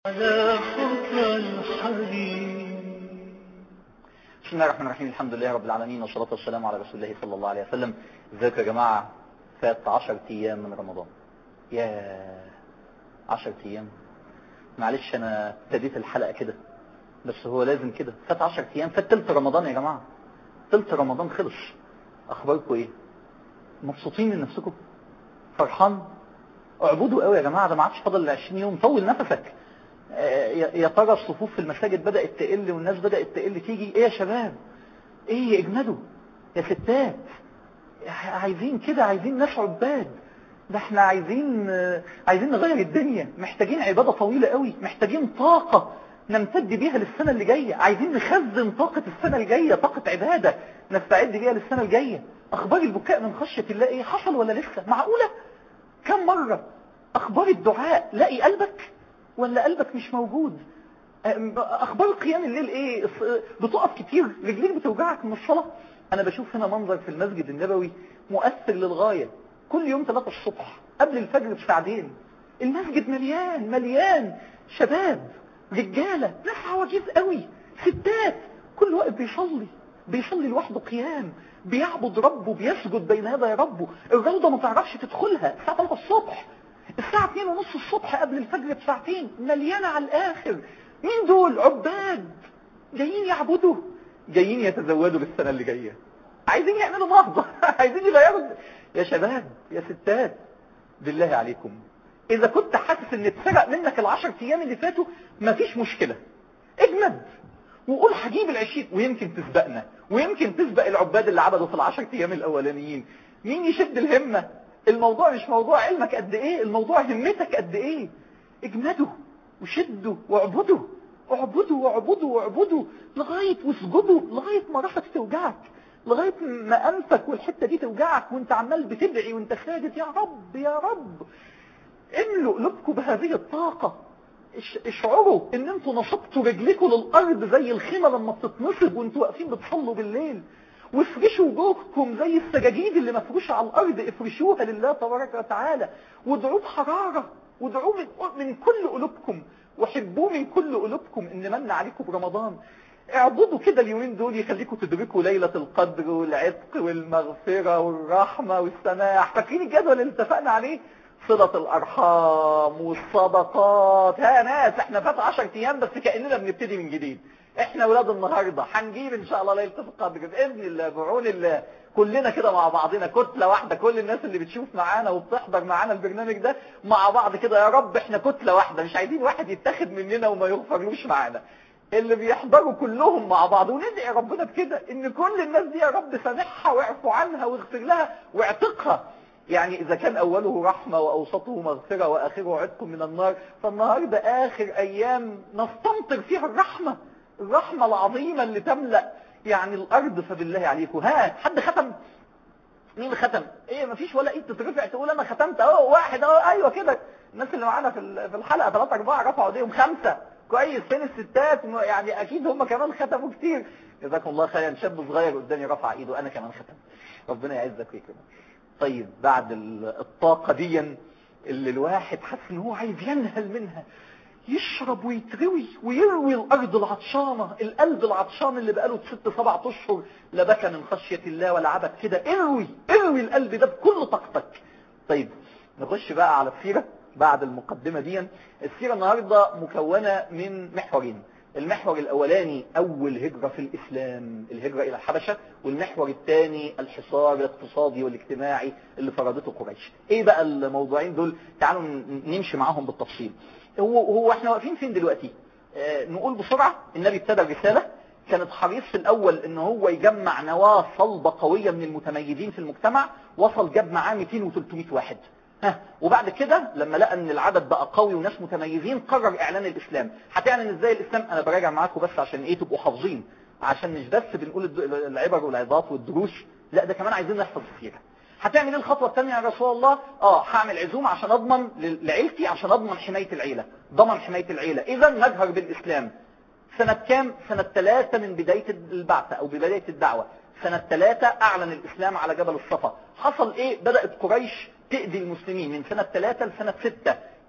على خطى الحبيب بسم الله الرحمن الرحيم الحمد لله رب العالمين والصلاة والسلام على رسول الله صلى الله عليه وسلم ازيكم يا جماعة فات 10 ايام من رمضان يا 10 ايام معلش انا ابتديت الحلقة كده بس هو لازم كده فات 10 ايام فات تلت رمضان يا جماعة تلت رمضان خلص اخباركم ايه مبسوطين من نفسكم فرحان اعبدوا قوي يا جماعة ده ما عادش فاضل 20 يوم طول نفسك يا ترى الصفوف في المساجد بدأت تقل والناس بدأت تقل تيجي ايه يا شباب ايه اجمدوا يا ستات عايزين كده عايزين ناس عباد ده احنا عايزين عايزين نغير الدنيا محتاجين عبادة طويلة قوي محتاجين طاقة نمتد بيها للسنة اللي جاية عايزين نخزن طاقة السنة الجاية طاقة عبادة نستعد بيها للسنة الجاية اخبار البكاء من خشية الله ايه حصل ولا لسه معقولة كم مرة اخبار الدعاء لاقي قلبك ولا قلبك مش موجود اخبار قيام الليل ايه بتقف كتير رجليك بتوجعك من الصلاة انا بشوف هنا منظر في المسجد النبوي مؤثر للغاية كل يوم 3 الصبح قبل الفجر بساعتين المسجد مليان مليان شباب رجالة ناس عواجيز قوي ستات كل وقت بيصلي بيصلي لوحده قيام بيعبد ربه بيسجد بين يدي ربه الروضة ما تعرفش تدخلها الساعة 3 الصبح الساعة 2 ونص الصبح قبل الفجر بساعتين مليانة على الآخر مين دول عباد جايين يعبدوا جايين يتزودوا للسنة اللي جاية عايزين يعملوا نهضة عايزين يغيروا يا شباب يا ستات بالله عليكم إذا كنت حاسس إن اتسرق منك العشر أيام اللي فاتوا مفيش مشكلة اجمد وقول هجيب العشرين ويمكن تسبقنا ويمكن تسبق العباد اللي عبدوا في العشر أيام الأولانيين مين يشد الهمة الموضوع مش موضوع علمك قد ايه الموضوع همتك قد ايه اجمدوا وشدوا واعبدوا اعبدوا واعبدوا واعبدوا لغاية واسجدوا لغاية ما راسك توجعك لغاية ما انفك والحتة دي توجعك وانت عمال بتدعي وانت ساجد يا رب يا رب املوا قلوبكم بهذه الطاقة اشعروا ان انتوا نصبتوا رجلكم للارض زي الخيمة لما بتتنصب وانتوا واقفين بتصلوا بالليل وافرشوا وجوهكم زي السجاجيد اللي مفروشة على الأرض افرشوها لله تبارك وتعالى وادعوه بحرارة وادعوه من, من كل قلوبكم وحبوه من كل قلوبكم ان من عليكم برمضان اعبدوا كده اليومين دول يخليكم تدركوا ليلة القدر والعتق والمغفرة والرحمة والسماح فاكرين الجدول اللي اتفقنا عليه صلة الأرحام والصدقات ها ناس احنا فات 10 ايام بس كأننا بنبتدي من جديد احنا ولاد النهاردة هنجيب ان شاء الله ليلة القدر بإذن الله بعون الله كلنا كده مع بعضنا كتلة واحدة كل الناس اللي بتشوف معانا وبتحضر معانا البرنامج ده مع بعض كده يا رب احنا كتلة واحدة مش عايزين واحد يتاخد مننا وما يغفرلوش معانا اللي بيحضروا كلهم مع بعض وندعي ربنا بكده ان كل الناس دي يا رب سامحها واعفو عنها واغفر لها واعتقها يعني إذا كان أوله رحمة وأوسطه مغفرة وآخره عتق من النار فالنهاردة آخر أيام نستمطر فيها الرحمة الرحمة العظيمة اللي تملأ يعني الأرض فبالله عليكم ها حد ختم مين ختم ايه مفيش ولا ايد تترفع تقول انا ختمت اهو واحد اهو ايوه كده الناس اللي معانا في في الحلقة ثلاثة اربعة رفعوا ايديهم خمسة كويس فين الستات يعني اكيد هم كمان ختموا كتير جزاكم الله خيرا شاب صغير قدامي رفع ايده انا كمان ختم ربنا يعزك ويكرمك طيب بعد الطاقة دي اللي الواحد حاسس ان هو عايز ينهل منها يشرب ويتروي ويروي الارض العطشانة القلب العطشان اللي بقاله ست سبع اشهر لا بكى من خشية الله ولا عبد كده اروي اروي القلب ده بكل طاقتك طيب نخش بقى على السيرة بعد المقدمة دي السيرة النهاردة مكونة من محورين المحور الأولاني أول هجرة في الإسلام الهجرة إلى الحبشة والمحور الثاني الحصار الاقتصادي والاجتماعي اللي فرضته قريش إيه بقى الموضوعين دول تعالوا نمشي معاهم بالتفصيل هو, هو احنا واقفين فين دلوقتي آه نقول بسرعة النبي ابتدى الرسالة كانت حريص في الأول ان هو يجمع نواة صلبة قوية من المتميزين في المجتمع وصل جاب معاه 200 و 300 واحد ها وبعد كده لما لقى ان العدد بقى قوي وناس متميزين قرر اعلان الاسلام هتعلن ازاي الاسلام انا براجع معاكم بس عشان ايه تبقوا حافظين عشان مش بس بنقول العبر والعظات والدروس لا ده كمان عايزين نحفظ السيره هتعمل ايه الخطوه الثانيه يا رسول الله اه هعمل عزومه عشان اضمن لعيلتي عشان اضمن حمايه العيله ضمن حمايه العيله اذا نجهر بالاسلام سنه كام سنه ثلاثة من بدايه البعثه او ببدايه الدعوه سنه ثلاثة اعلن الاسلام على جبل الصفا حصل ايه بدات قريش تأذي المسلمين من سنة 3 لسنة 6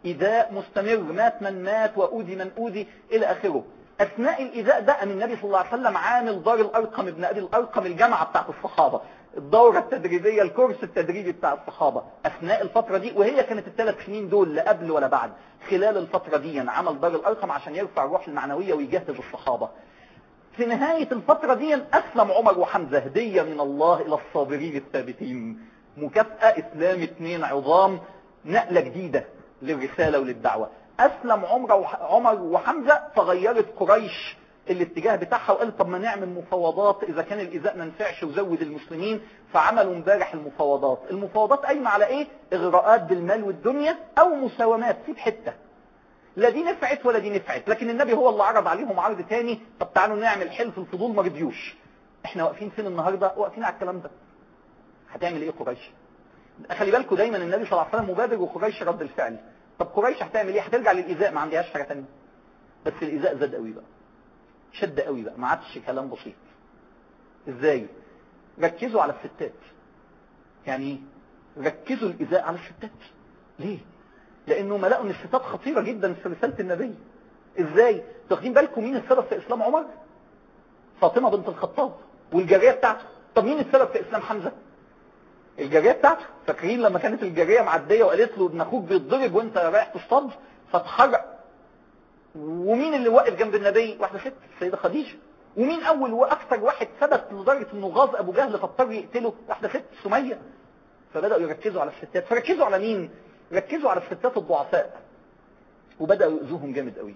إيذاء مستمر مات من مات وأوذي من أوذي إلى آخره أثناء الإيذاء ده أن النبي صلى الله عليه وسلم عامل دار الأرقم ابن أبي الأرقم الجامعة بتاعت الصحابة الدورة التدريبية الكورس التدريبي بتاع الصحابة أثناء الفترة دي وهي كانت الثلاث سنين دول لا قبل ولا بعد خلال الفترة دي عمل دار الأرقم عشان يرفع الروح المعنوية ويجهز الصحابة في نهاية الفترة دي أسلم عمر وحمزة هدية من الله إلى الصابرين الثابتين مكافأة إسلام اثنين عظام نقلة جديدة للرسالة وللدعوة أسلم عمر عمر وحمزة فغيرت قريش الاتجاه بتاعها وقال طب ما نعمل مفاوضات إذا كان الإزاء ما نفعش وزود المسلمين فعملوا امبارح المفاوضات المفاوضات قايمة على إيه إغراءات بالمال والدنيا أو مساومات سيب حتة لا دي نفعت ولا دي نفعت لكن النبي هو اللي عرض عليهم عرض تاني طب تعالوا نعمل حلف الفضول ما رضيوش احنا واقفين فين النهارده واقفين على الكلام ده هتعمل ايه قريش خلي بالكم دايما النبي صلى الله عليه وسلم مبادر وقريش رد الفعل طب قريش هتعمل ايه هترجع للايذاء ما عندهاش حاجه ثانيه بس الايذاء زاد قوي بقى شد قوي بقى ما عادش كلام بسيط ازاي ركزوا على الستات يعني ايه ركزوا الايذاء على الستات ليه لانه ما لقوا ان الستات خطيره جدا في رساله النبي ازاي تاخدين بالكم مين السبب في اسلام عمر فاطمه بنت الخطاب والجاريه بتاعته طب مين السبب في اسلام حمزه الجاريه بتاعته فاكرين لما كانت الجاريه معديه وقالت له ابن اخوك بيتضرب وانت رايح تصطاد فاتحرق ومين اللي واقف جنب النبي واحده ست السيده خديجه ومين اول واكثر واحد ثبت لدرجه انه غاظ ابو جهل فاضطر يقتله واحده ست سميه فبداوا يركزوا على الستات فركزوا على مين ركزوا على الستات الضعفاء وبداوا يؤذوهم جامد قوي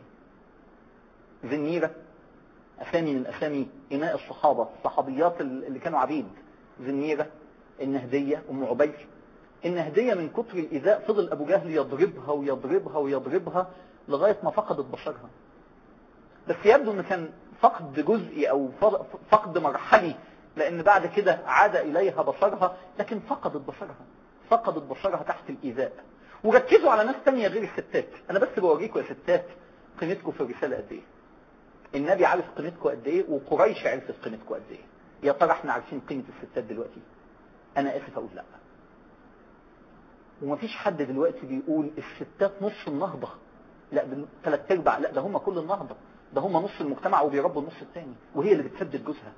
ذنيره اسامي من اسامي اناء الصحابه الصحابيات اللي كانوا عبيد ذنيره النهديه ام عبيد النهديه من كتر الايذاء فضل ابو جهل يضربها ويضربها ويضربها لغايه ما فقدت بصرها بس يبدو ان كان فقد جزئي او فقد مرحلي لان بعد كده عاد اليها بصرها لكن فقدت بصرها فقدت بصرها تحت الايذاء وركزوا على ناس تانية غير الستات انا بس بوريكم يا ستات قيمتكم في الرسالة قد ايه النبي عارف قيمتكم قد ايه وقريش عرفت قيمتكم قد ايه يا ترى احنا عارفين قيمة الستات دلوقتي انا اسف اقول لا ومفيش حد دلوقتي بيقول الستات نص النهضة لا ده ثلاث ارباع لا ده هم كل النهضة ده هم نص المجتمع وبيربوا النص الثاني وهي اللي بتسدد جوزها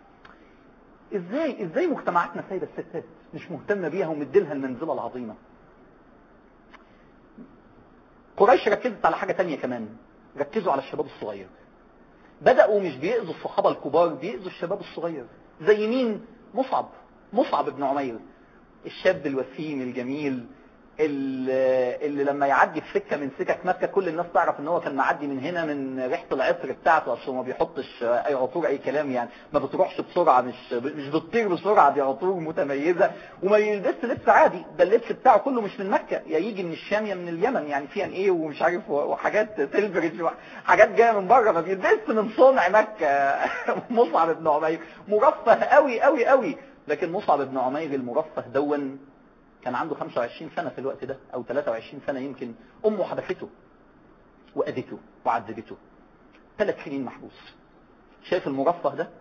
ازاي ازاي مجتمعاتنا سايبه الستات مش مهتمه بيها ومديلها المنزله العظيمه قريش ركزت على حاجه تانية كمان ركزوا على الشباب الصغير بداوا مش بيأذوا الصحابه الكبار بيأذوا الشباب الصغير زي مين مصعب مصعب بن عمير الشاب الوسيم الجميل اللي, اللي لما يعدي في سكه من سكك مكه كل الناس تعرف ان هو كان معدي من هنا من ريحه العطر بتاعته اصل ما بيحطش اي عطور اي كلام يعني ما بتروحش بسرعه مش مش بتطير بسرعه دي عطور متميزه وما يلبسش لبس عادي ده اللبس بتاعه كله مش من مكه يا يجي من الشام يا من اليمن يعني فيها ايه ومش عارف وحاجات تلبرج حاجات جايه من بره ما بيلبسش من صنع مكه مصعب بن عمير مرفه قوي قوي قوي لكن مصعب بن عمير المرفه دون كان عنده 25 سنة في الوقت ده او 23 سنة يمكن امه حبسته واذته وعذبته ثلاث سنين محبوس شايف المرفه ده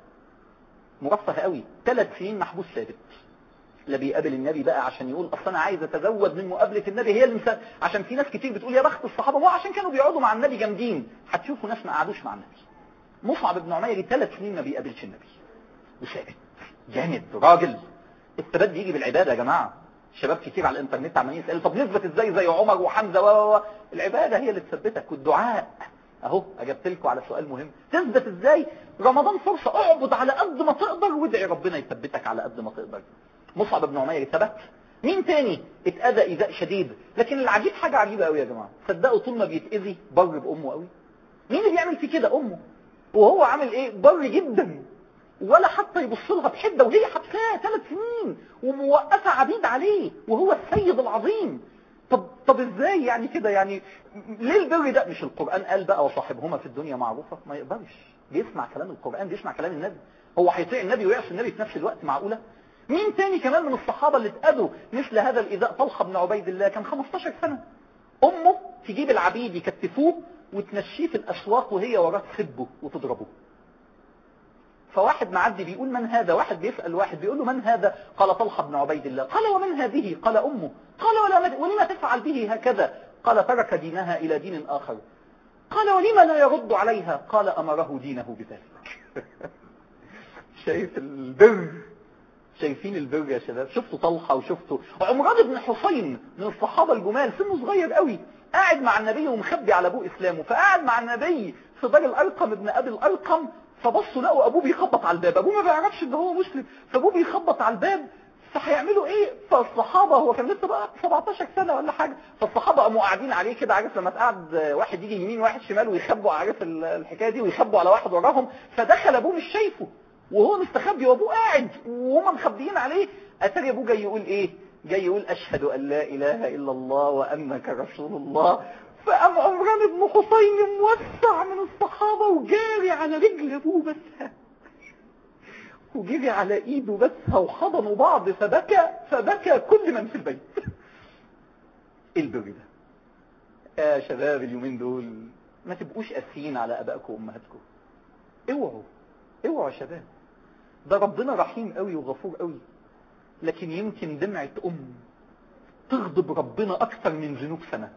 مرفه قوي ثلاث سنين محبوس ثابت لا بيقابل النبي بقى عشان يقول اصل انا عايز اتزود من مقابله النبي هي المثال عشان في ناس كتير بتقول يا بخت الصحابه ما عشان كانوا بيقعدوا مع النبي جامدين هتشوفوا ناس ما قعدوش مع النبي مصعب بن عمير ثلاث سنين ما بيقابلش النبي وثابت جامد راجل الثبات بيجي بالعباده يا جماعه شباب كتير على الانترنت عمالين يسالوا طب نثبت ازاي زي عمر وحمزه و و العباده هي اللي تثبتك والدعاء اهو اجبت لكم على سؤال مهم تثبت ازاي رمضان فرصه اعبد على قد ما تقدر وادعي ربنا يثبتك على قد ما تقدر مصعب بن عمير ثبت مين تاني اتاذى ايذاء شديد لكن العجيب حاجه عجيبه قوي يا جماعه صدقوا طول ما بيتاذي بر بامه قوي مين اللي بيعمل فيه كده امه وهو عامل ايه بر جدا ولا حتى يبص لها بحده وهي حبساه ثلاث سنين وموقفه عبيد عليه وهو السيد العظيم طب طب ازاي يعني كده يعني ليه البر ده مش القران قال بقى وصاحبهما في الدنيا معروفه ما يقدرش بيسمع كلام القران بيسمع كلام النبي هو هيطيع النبي ويعصي النبي في نفس الوقت معقوله مين تاني كمان من الصحابه اللي اتاذوا مثل هذا الايذاء طلحه بن عبيد الله كان 15 سنه امه تجيب العبيد يكتفوه وتمشيه في الاسواق وهي وراه تسبه وتضربه فواحد معدي بيقول من هذا واحد بيسأل واحد بيقول له من هذا قال طلحة بن عبيد الله قال ومن هذه قال أمه قال ولا ولما تفعل به هكذا قال ترك دينها إلى دين آخر قال ولم لا يرد عليها قال أمره دينه بذلك شايف البر شايفين البر يا شباب شفتوا طلحة وشفتوا عمران بن حسين من الصحابة الجمال سنه صغير قوي قاعد مع النبي ومخبي على ابوه اسلامه فقاعد مع النبي في دار الارقم ابن ابي الارقم فبصوا لقوا ابوه بيخبط على الباب ابوه ما بيعرفش ان هو مسلم فابوه بيخبط على الباب فهيعملوا ايه فالصحابة هو كان لسه بقى 17 سنة ولا حاجة فالصحابة قاموا قاعدين عليه كده عارف لما تقعد واحد يجي يمين واحد شمال ويخبوا عارف الحكاية دي ويخبوا على واحد وراهم فدخل ابوه مش شايفه وهو مستخبي وابوه قاعد وهم مخبيين عليه اتاري ابوه جاي يقول ايه جاي يقول اشهد ان لا اله الا الله وانك رسول الله فقام عمران بن حسين موسع من الصحابة وجاري على رجل ابوه بس وجري على ايده بس وحضنوا بعض فبكى فبكى كل من في البيت ايه البر ده يا شباب اليومين دول ما تبقوش قاسيين على ابائكم وامهاتكم اوعوا اوعوا يا شباب ده ربنا رحيم قوي وغفور قوي لكن يمكن دمعة ام تغضب ربنا اكثر من ذنوب سنة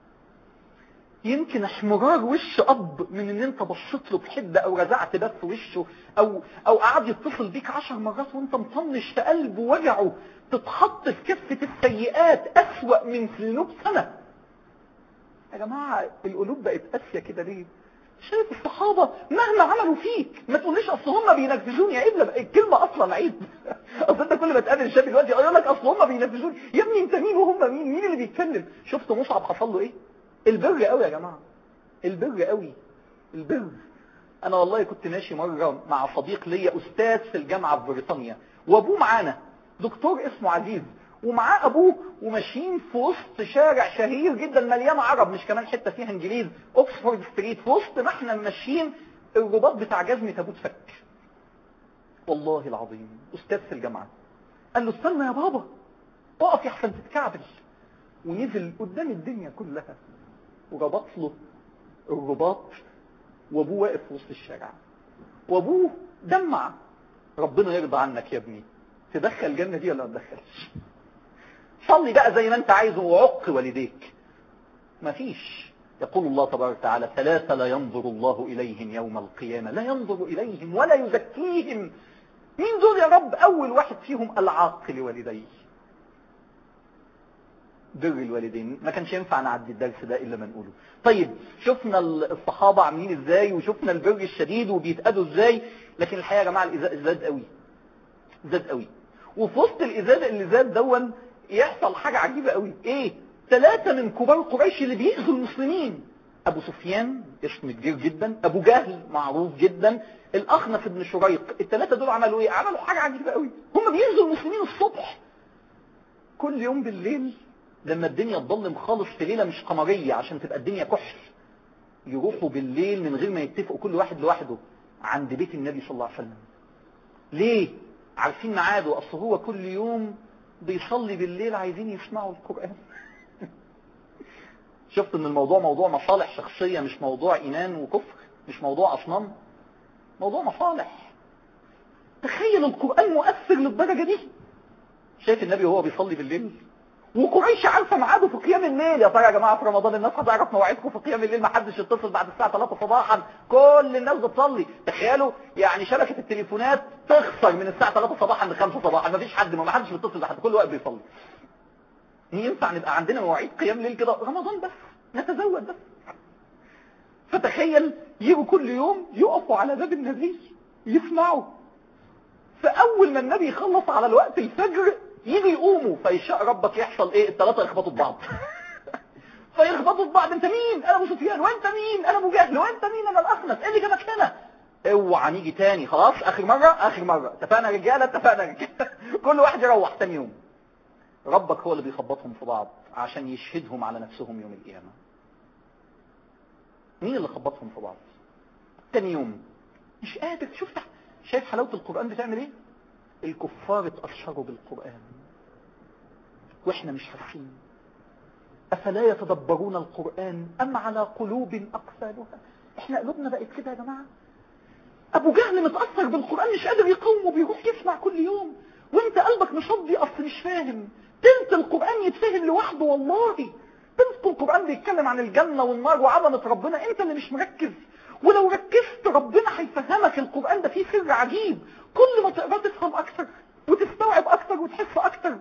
يمكن احمرار وش اب من ان انت بصيت له بحده او رزعت بس وشه او او قعد يتصل بيك عشر مرات وانت مطنش في قلبه وجعه تتحط في كفة السيئات اسوأ من ذنوب سنة يا جماعة القلوب بقت قاسية كده ليه شايف الصحابة مهما عملوا فيك ما تقوليش اصل هم بينفذوني عيب لما الكلمة اصلا عيب اصل انت كل ما تقابل شاب دلوقتي يقول لك اصل هم بينفذوني يا ابني انت مين وهم مين مين اللي بيتكلم شفت مصعب حصل له ايه البر قوي يا جماعة البر قوي البر انا والله كنت ماشي مرة مع صديق ليا استاذ في الجامعة في بريطانيا وابوه معانا دكتور اسمه عزيز ومعاه ابوه وماشيين في وسط شارع شهير جدا مليان عرب مش كمان حتة فيها انجليز اوكسفورد ستريت في وسط ما احنا ماشيين الرباط بتاع جزمة ابوه اتفك والله العظيم استاذ في الجامعة قال له استنى يا بابا اقف يا احسن تتكعبل ونزل قدام الدنيا كلها وربط له الرباط وابوه واقف في وسط الشارع وابوه دمع ربنا يرضى عنك يا ابني تدخل الجنة دي ولا ما تدخلش صلي بقى زي ما انت عايزه وعق والديك مفيش يقول الله تبارك وتعالى ثلاثة لا ينظر الله إليهم يوم القيامة لا ينظر إليهم ولا يزكيهم مين دول يا رب أول واحد فيهم العاق لوالديه بر الوالدين ما كانش ينفع نعدي الدرس ده إلا ما نقوله طيب شفنا الصحابة عاملين ازاي وشفنا البر الشديد وبيتأذوا ازاي لكن الحقيقة يا جماعة الإزاء زاد قوي زاد قوي وفي وسط الإزاء اللي زاد دون يحصل حاجة عجيبة قوي ايه ثلاثة من كبار قريش اللي بيأذوا المسلمين ابو سفيان اسم كبير جدا ابو جهل معروف جدا الاخنس بن شريق الثلاثة دول عملوا ايه عملوا حاجة عجيبة قوي هم بيأذوا المسلمين الصبح كل يوم بالليل لما الدنيا تضلم خالص في ليلة مش قمرية عشان تبقى الدنيا كحل يروحوا بالليل من غير ما يتفقوا كل واحد لوحده عند بيت النبي صلى الله عليه وسلم ليه عارفين ميعاده اصل هو كل يوم بيصلي بالليل عايزين يسمعوا القرآن شفت ان الموضوع موضوع مصالح شخصية مش موضوع ايمان وكفر مش موضوع اصنام موضوع مصالح تخيل القرآن مؤثر للدرجة دي شايف النبي وهو بيصلي بالليل وقريش عارفه ميعاده في قيام الليل يا ترى يا جماعه في رمضان الناس هتعرف مواعيدكم في قيام الليل ما حدش يتصل بعد الساعه 3 صباحا كل الناس بتصلي تخيلوا يعني شبكه التليفونات تخسر من الساعه 3 صباحا ل 5 صباحا ما فيش حد ما حدش بيتصل بحد كل وقت بيصلي ينفع نبقى عندنا مواعيد قيام ليل كده رمضان بس نتزود بس فتخيل يجوا كل يوم يقفوا على باب النبي يسمعوا فاول ما النبي يخلص على الوقت الفجر يجي يقوموا فيشاء ربك يحصل ايه الثلاثه يخبطوا في بعض فيخبطوا في بعض انت مين انا ابو سفيان وانت مين انا ابو جهل وانت مين انا الاخنس ايه اللي جابك هنا اوعى نيجي تاني خلاص اخر مره اخر مره اتفقنا يا رجاله اتفقنا يا رجاله كل واحد يروح تاني يوم ربك هو اللي بيخبطهم في بعض عشان يشهدهم على نفسهم يوم القيامه مين اللي خبطهم في بعض تاني يوم مش قادر شفت شايف حلاوه القران بتعمل ايه الكفار اتأثروا بالقرآن واحنا مش حاسين افلا يتدبرون القرآن ام على قلوب اقفالها احنا قلوبنا بقت كده يا جماعة ابو جهل متأثر بالقرآن مش قادر يقوم وبيروح يسمع كل يوم وانت قلبك مصدي اصل مش فاهم تلت القرآن يتفهم لوحده والله تلقوا القرآن بيتكلم عن الجنة والنار وعظمة ربنا انت اللي مش مركز ولو ركزت ربنا هيفهمك القرآن ده فيه سر عجيب كل ما تقرأ تفهم اكتر وتستوعب اكتر وتحس اكتر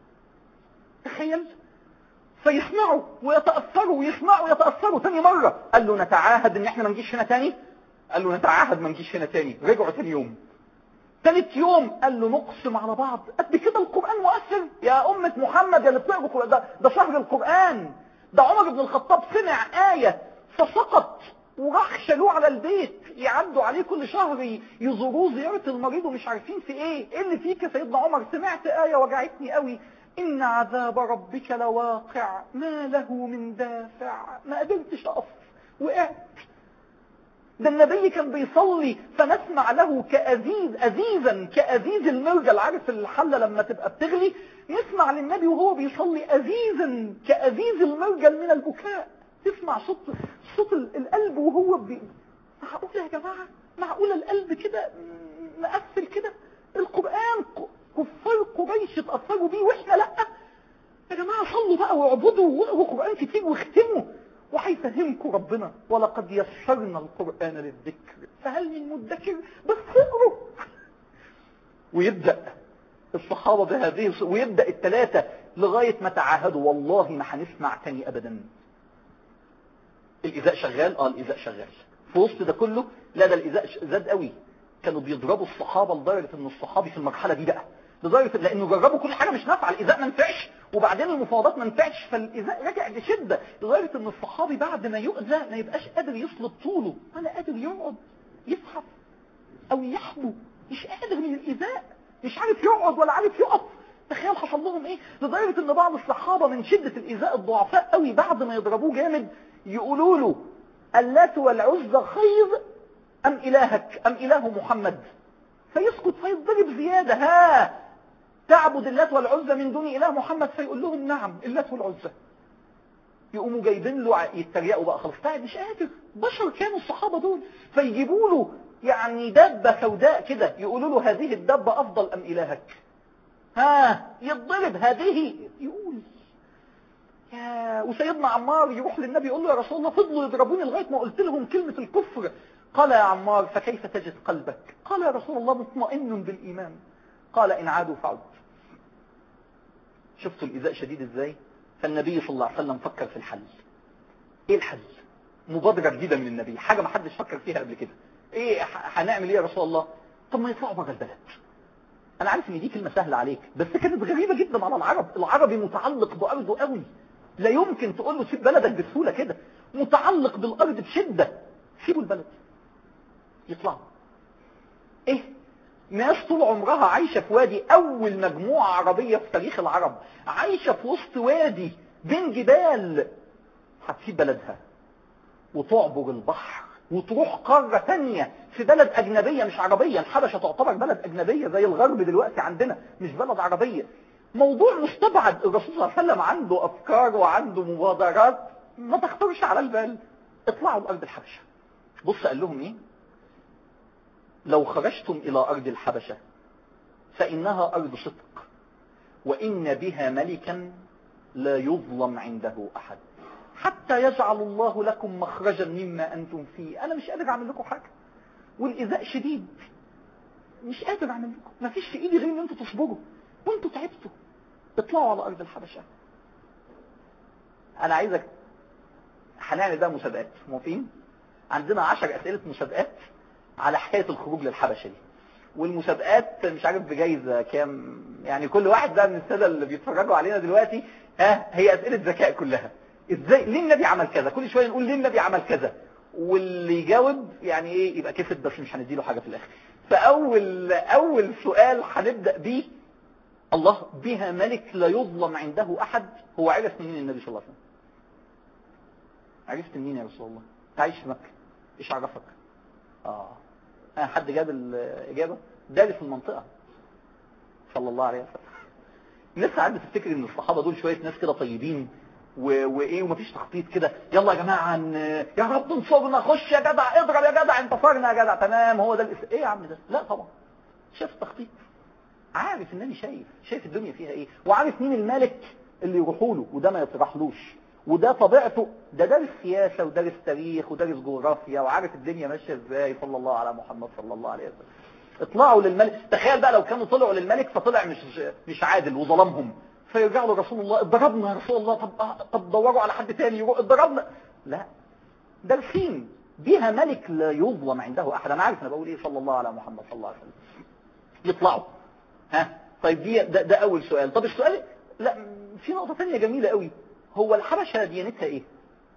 تخيل فيسمعوا ويتأثروا ويسمعوا ويتأثروا تاني مرة قال له نتعاهد ان احنا ما نجيش هنا تاني قال له نتعاهد ما نجيش هنا تاني رجعوا تاني يوم ثالث يوم قال له نقسم على بعض قد كده القرآن مؤثر يا أمة محمد يا اللي بتقرأ القرآن ده, ده شهر القرآن ده عمر بن الخطاب سمع آية فسقط وراح شالوه على البيت يعدوا عليه كل شهر يزوروه زيارة المريض ومش عارفين في ايه ايه اللي فيك يا سيدنا عمر سمعت آية وجعتني قوي إن عذاب ربك لواقع ما له من دافع ما قدرتش أقف وقعت ده النبي كان بيصلي فنسمع له كأزيز أزيزا كأزيز المرجل عارف الحلة لما تبقى بتغلي نسمع للنبي وهو بيصلي أزيزا كأزيز المرجل من البكاء تسمع صوت صوت القلب وهو بي... معقولة يا جماعة معقولة القلب كده مقفل كده القرآن كفار قريش اتأثروا بيه واحنا لا يا جماعة صلوا بقى واعبدوا واقروا قرآن كتير واختموا وهيفهمكم ربنا ولقد يسرنا القرآن للذكر فهل من مدكر بس اقروا ويبدأ الصحابة بهذه ويبدأ الثلاثة لغاية ما تعاهدوا والله ما هنسمع تاني أبدا الإذاء شغال اه الإذاء شغال في وسط ده كله لا ده الإذاء زاد قوي كانوا بيضربوا الصحابة لدرجة ان الصحابي في المرحلة دي بقى لدرجة لانه جربوا كل حاجة مش نافعة الإذاء ما نفعش وبعدين المفاوضات ما نفعش فالإذاء رجع بشدة لدرجة ان الصحابي بعد ما يؤذى ما يبقاش قادر يصلب طوله ولا قادر يقعد يزحف او يحبو مش قادر من الإذاء مش عارف يقعد ولا عارف يقف تخيل حصل لهم ايه لدرجة ان بعض الصحابة من شدة الإذاء الضعفاء قوي بعد ما يضربوه جامد يقولوا له اللات والعزى خير أم إلهك أم إله محمد فيسكت فيضرب زيادة ها تعبد اللات والعزى من دون إله محمد فيقول لهم نعم اللات والعزى يقوموا جايبين له يتريقوا بقى خلاص تعب مش قادر بشر كانوا الصحابة دول فيجيبوا له يعني دبة سوداء كده يقولوا له هذه الدبة أفضل أم إلهك ها يضرب هذه يقول يا وسيدنا عمار يروح للنبي يقول له يا رسول الله فضلوا يضربوني لغاية ما قلت لهم كلمة الكفر قال يا عمار فكيف تجد قلبك قال يا رسول الله مطمئن بالإيمان قال إن عادوا فعد شفتوا الإذاء شديد إزاي فالنبي صلى الله عليه وسلم فكر في الحل إيه الحل مبادرة جديدة من النبي حاجة ما حدش فكر فيها قبل كده إيه هنعمل إيه يا رسول الله طب ما يطلعوا بره البلد أنا عارف إن دي كلمة سهلة عليك بس كانت غريبة جدا على العرب العربي متعلق بأرضه قوي لا يمكن تقول له سيب بلدك بسهولة كده متعلق بالأرض بشدة سيبوا البلد يطلعوا ايه ناس طول عمرها عايشة في وادي اول مجموعة عربية في تاريخ العرب عايشة في وسط وادي بين جبال هتسيب بلدها وتعبر البحر وتروح قارة تانية في بلد اجنبية مش عربية الحبشة تعتبر بلد اجنبية زي الغرب دلوقتي عندنا مش بلد عربية موضوع مستبعد الرسول صلى الله عليه وسلم عنده افكار وعنده مبادرات ما تخطرش على البال اطلعوا لارض الحبشة بص قال لهم ايه لو خرجتم إلى أرض الحبشة فإنها أرض صدق وإن بها ملكا لا يظلم عنده أحد حتى يجعل الله لكم مخرجا مما أنتم فيه أنا مش قادر أعمل لكم حاجة والإذاء شديد مش قادر أعمل لكم ما فيش في إيدي غير أن أنتوا تصبروا وأنتوا تعبتوا اطلعوا على أرض الحبشة أنا عايزك هنعمل بقى مسابقات موافقين عندنا عشر أسئلة مسابقات على حكاية الخروج للحبشة دي والمسابقات مش عارف بجايزة كام يعني كل واحد بقى من السادة اللي بيتفرجوا علينا دلوقتي ها هي أسئلة ذكاء كلها ازاي ليه النبي عمل كذا كل شوية نقول ليه النبي عمل كذا واللي يجاوب يعني ايه يبقى كسب بس مش هنديله حاجة في الاخر فاول اول سؤال هنبدأ بيه الله بها ملك لا يظلم عنده احد هو عرف منين النبي صلى الله عليه وسلم عرفت منين يا رسول الله تعيش في مكة ايش عرفك اه حد جاب الإجابة دارس في المنطقة صلى الله عليه وسلم الناس ساعات بتفتكر ان الصحابة دول شوية ناس كده طيبين و... وايه ومفيش تخطيط كده يلا يا جماعة ان... يا رب انصرنا خش يا جدع اضرب يا جدع انتصرنا يا جدع تمام هو ده الاس... ايه يا عم ده لا طبعا شاف التخطيط عارف انني شايف شايف الدنيا فيها ايه وعارف مين الملك اللي يروحوا له وده ما يطرحلوش وده طبيعته ده دارس سياسة ودارس تاريخ ودارس جغرافيا وعارف الدنيا ماشية ازاي صلى الله على محمد صلى الله عليه وسلم اطلعوا للملك تخيل بقى لو كانوا طلعوا للملك فطلع مش مش عادل وظلمهم فيرجعوا لرسول الله اتضربنا يا رسول الله طب طب دوروا على حد تاني يروح اتضربنا لا دارسين بها ملك لا يظلم عنده احد انا عارف انا بقول ايه صلى الله على محمد صلى الله عليه وسلم يطلعوا ها طيب دي ده, ده اول سؤال طب السؤال لا في نقطة ثانيه جميلة قوي هو الحبشة ديانتها ايه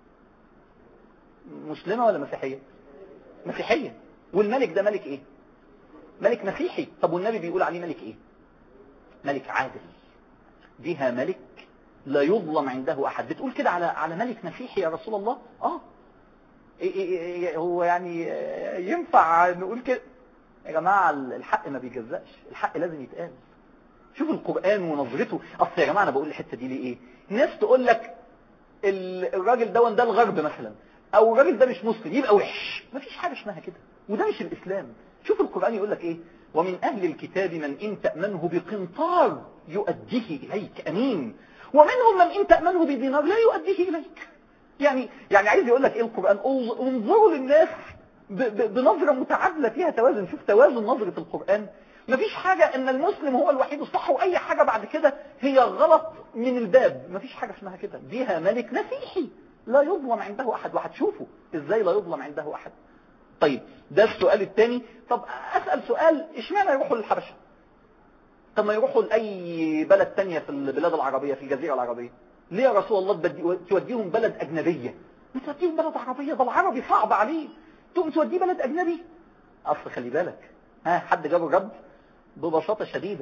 مسلمة ولا مسيحية مسيحية والملك ده ملك ايه ملك مسيحي طب والنبي بيقول عليه ملك ايه ملك عادل بها ملك لا يظلم عنده احد بتقول كده على على ملك مسيحي يا رسول الله اه إيه إيه إيه هو يعني ينفع نقول كده يا جماعة الحق ما بيجزأش الحق لازم يتقال شوف القرآن ونظرته اصل يا جماعة انا بقول الحتة دي ليه ايه ناس تقول لك الراجل ده ده الغرب مثلا او الراجل ده مش مسلم يبقى وحش مفيش حاجة اسمها كده وده مش الاسلام شوف القرآن يقول لك ايه ومن اهل الكتاب من ان تأمنه بقنطار يؤديه اليك امين ومنهم من ان تأمنه بدينار لا يؤديه اليك يعني يعني عايز يقول لك ايه القرآن انظروا للناس بنظرة متعادلة فيها توازن شوف توازن نظرة القرآن مفيش حاجة ان المسلم هو الوحيد الصح واي حاجة بعد كده هي غلط من الباب مفيش حاجة اسمها كده بها ملك مسيحي لا يظلم عنده احد وهتشوفوا ازاي لا يظلم عنده احد طيب ده السؤال الثاني طب اسأل سؤال اشمعنى يروحوا للحبشة طب ما يروحوا لأي بلد تانية في البلاد العربية في الجزيرة العربية ليه يا رسول الله توديهم بلد أجنبية ما توديهم بلد عربية ده العربي صعب عليه تقوم توديه بلد أجنبي أصل خلي بالك ها حد جاب الرد ببساطة شديدة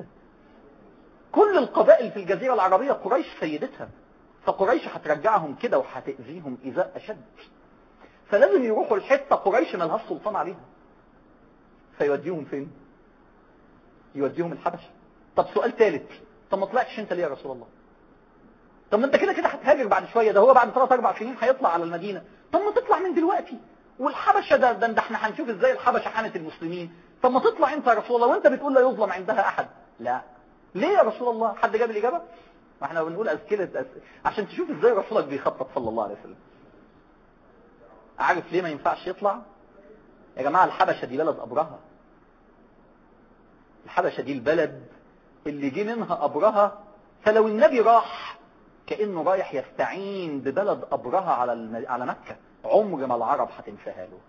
كل القبائل في الجزيرة العربية قريش سيدتها فقريش هترجعهم كده وهتأذيهم إذاء أشد فلازم يروحوا الحتة قريش ملهاش سلطان عليها فيوديهم فين يوديهم الحبشة طب سؤال ثالث طب ما طلعتش انت ليه يا رسول الله طب ما انت كده كده هتهاجر بعد شوية ده هو بعد 3 4 سنين هيطلع على المدينة طب ما تطلع من دلوقتي والحبشة ده ده, ده احنا هنشوف ازاي الحبشة حانت المسلمين طب ما تطلع انت يا رسول الله وانت بتقول لا يظلم عندها احد لا ليه يا رسول الله حد جاب الاجابة ما احنا بنقول اسئله أسئلة. عشان تشوف ازاي رسولك بيخطط صلى الله عليه وسلم عارف ليه ما ينفعش يطلع يا جماعة الحبشة دي بلد أبرهة الحبشة دي البلد اللي جه منها أبرهة فلو النبي راح كأنه رايح يستعين ببلد أبرهة على الم... على مكة عمر ما العرب هتنساها له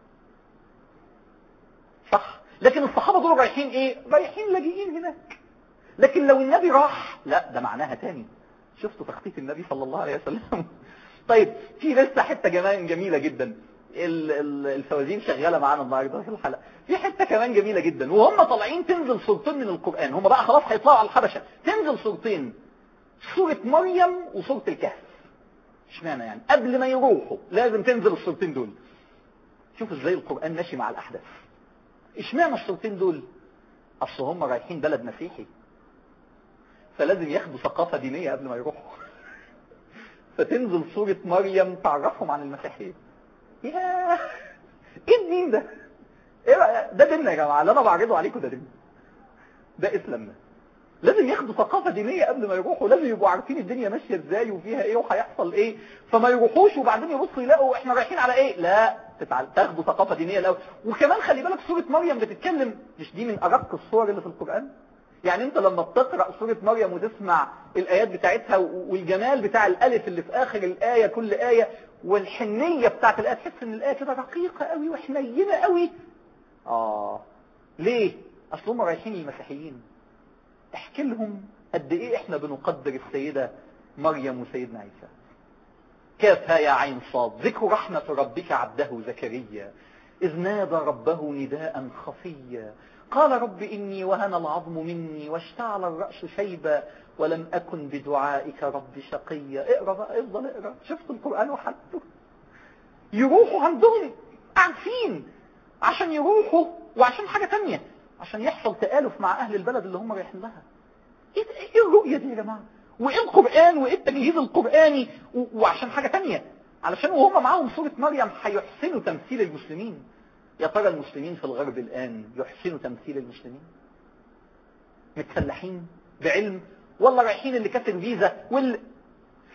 صح لكن الصحابة دول رايحين ايه رايحين لاجئين هناك لكن لو النبي راح لا ده معناها تاني شفتوا تخطيط النبي صلى الله عليه وسلم طيب في لسه حتة كمان جميلة جدا الفوازير شغالة معانا النهاردة في الحلقة في حتة كمان جميلة جدا وهم طالعين تنزل صورتين من القرآن هم بقى خلاص هيطلعوا على الحبشة تنزل صورتين سورة مريم وسورة الكهف اشمعنى يعني قبل ما يروحوا لازم تنزل الصورتين دول شوفوا ازاي القرآن ماشي مع الأحداث اشمعنى الصورتين دول اصل هم رايحين بلد مسيحي فلازم ياخدوا ثقافة دينية قبل ما يروحوا فتنزل سورة مريم تعرفهم عن المسيحية ياه ايه الدين ده ايه ده ديننا يا جماعة اللي انا بعرضه عليكم ده دين ده اسلامنا لازم ياخدوا ثقافة دينية قبل ما يروحوا لازم يبقوا عارفين الدنيا ماشية ازاي وفيها ايه وهيحصل ايه فما يروحوش وبعدين يبصوا يلاقوا احنا رايحين على ايه لا تاخدوا ثقافة دينية الاول وكمان خلي بالك سورة مريم بتتكلم مش دي من ارق الصور اللي في القرآن يعني انت لما بتقرأ سورة مريم وتسمع الآيات بتاعتها والجمال بتاع الألف اللي في آخر الآية كل آية والحنية بتاعت الآية تحس ان الآية كده رقيقة قوي وحنينة قوي آه ليه؟ أصل هم رايحين للمسيحيين احكي لهم قد ايه احنا بنقدر السيدة مريم وسيدنا عيسى كافها يا عين صاد ذكر رحمة ربك عبده زكريا إذ نادى ربه نداء خفيا قال رب إني وهن العظم مني واشتعل الرأس شيبا ولم أكن بدعائك رب شقيا اقرأ بقى افضل اقرأ شفت القرآن وحدته يروحوا عندهم عارفين عشان يروحوا وعشان حاجة تانية عشان يحصل تآلف مع أهل البلد اللي هم رايحين لها ايه ايه الرؤية دي يا جماعة وايه القرآن وايه التجهيز القرآني وعشان حاجة تانية علشان وهم معاهم سورة مريم هيحسنوا تمثيل المسلمين يا ترى المسلمين في الغرب الآن يحسنوا تمثيل المسلمين متسلحين بعلم والله رايحين اللي كاتب فيزا واللي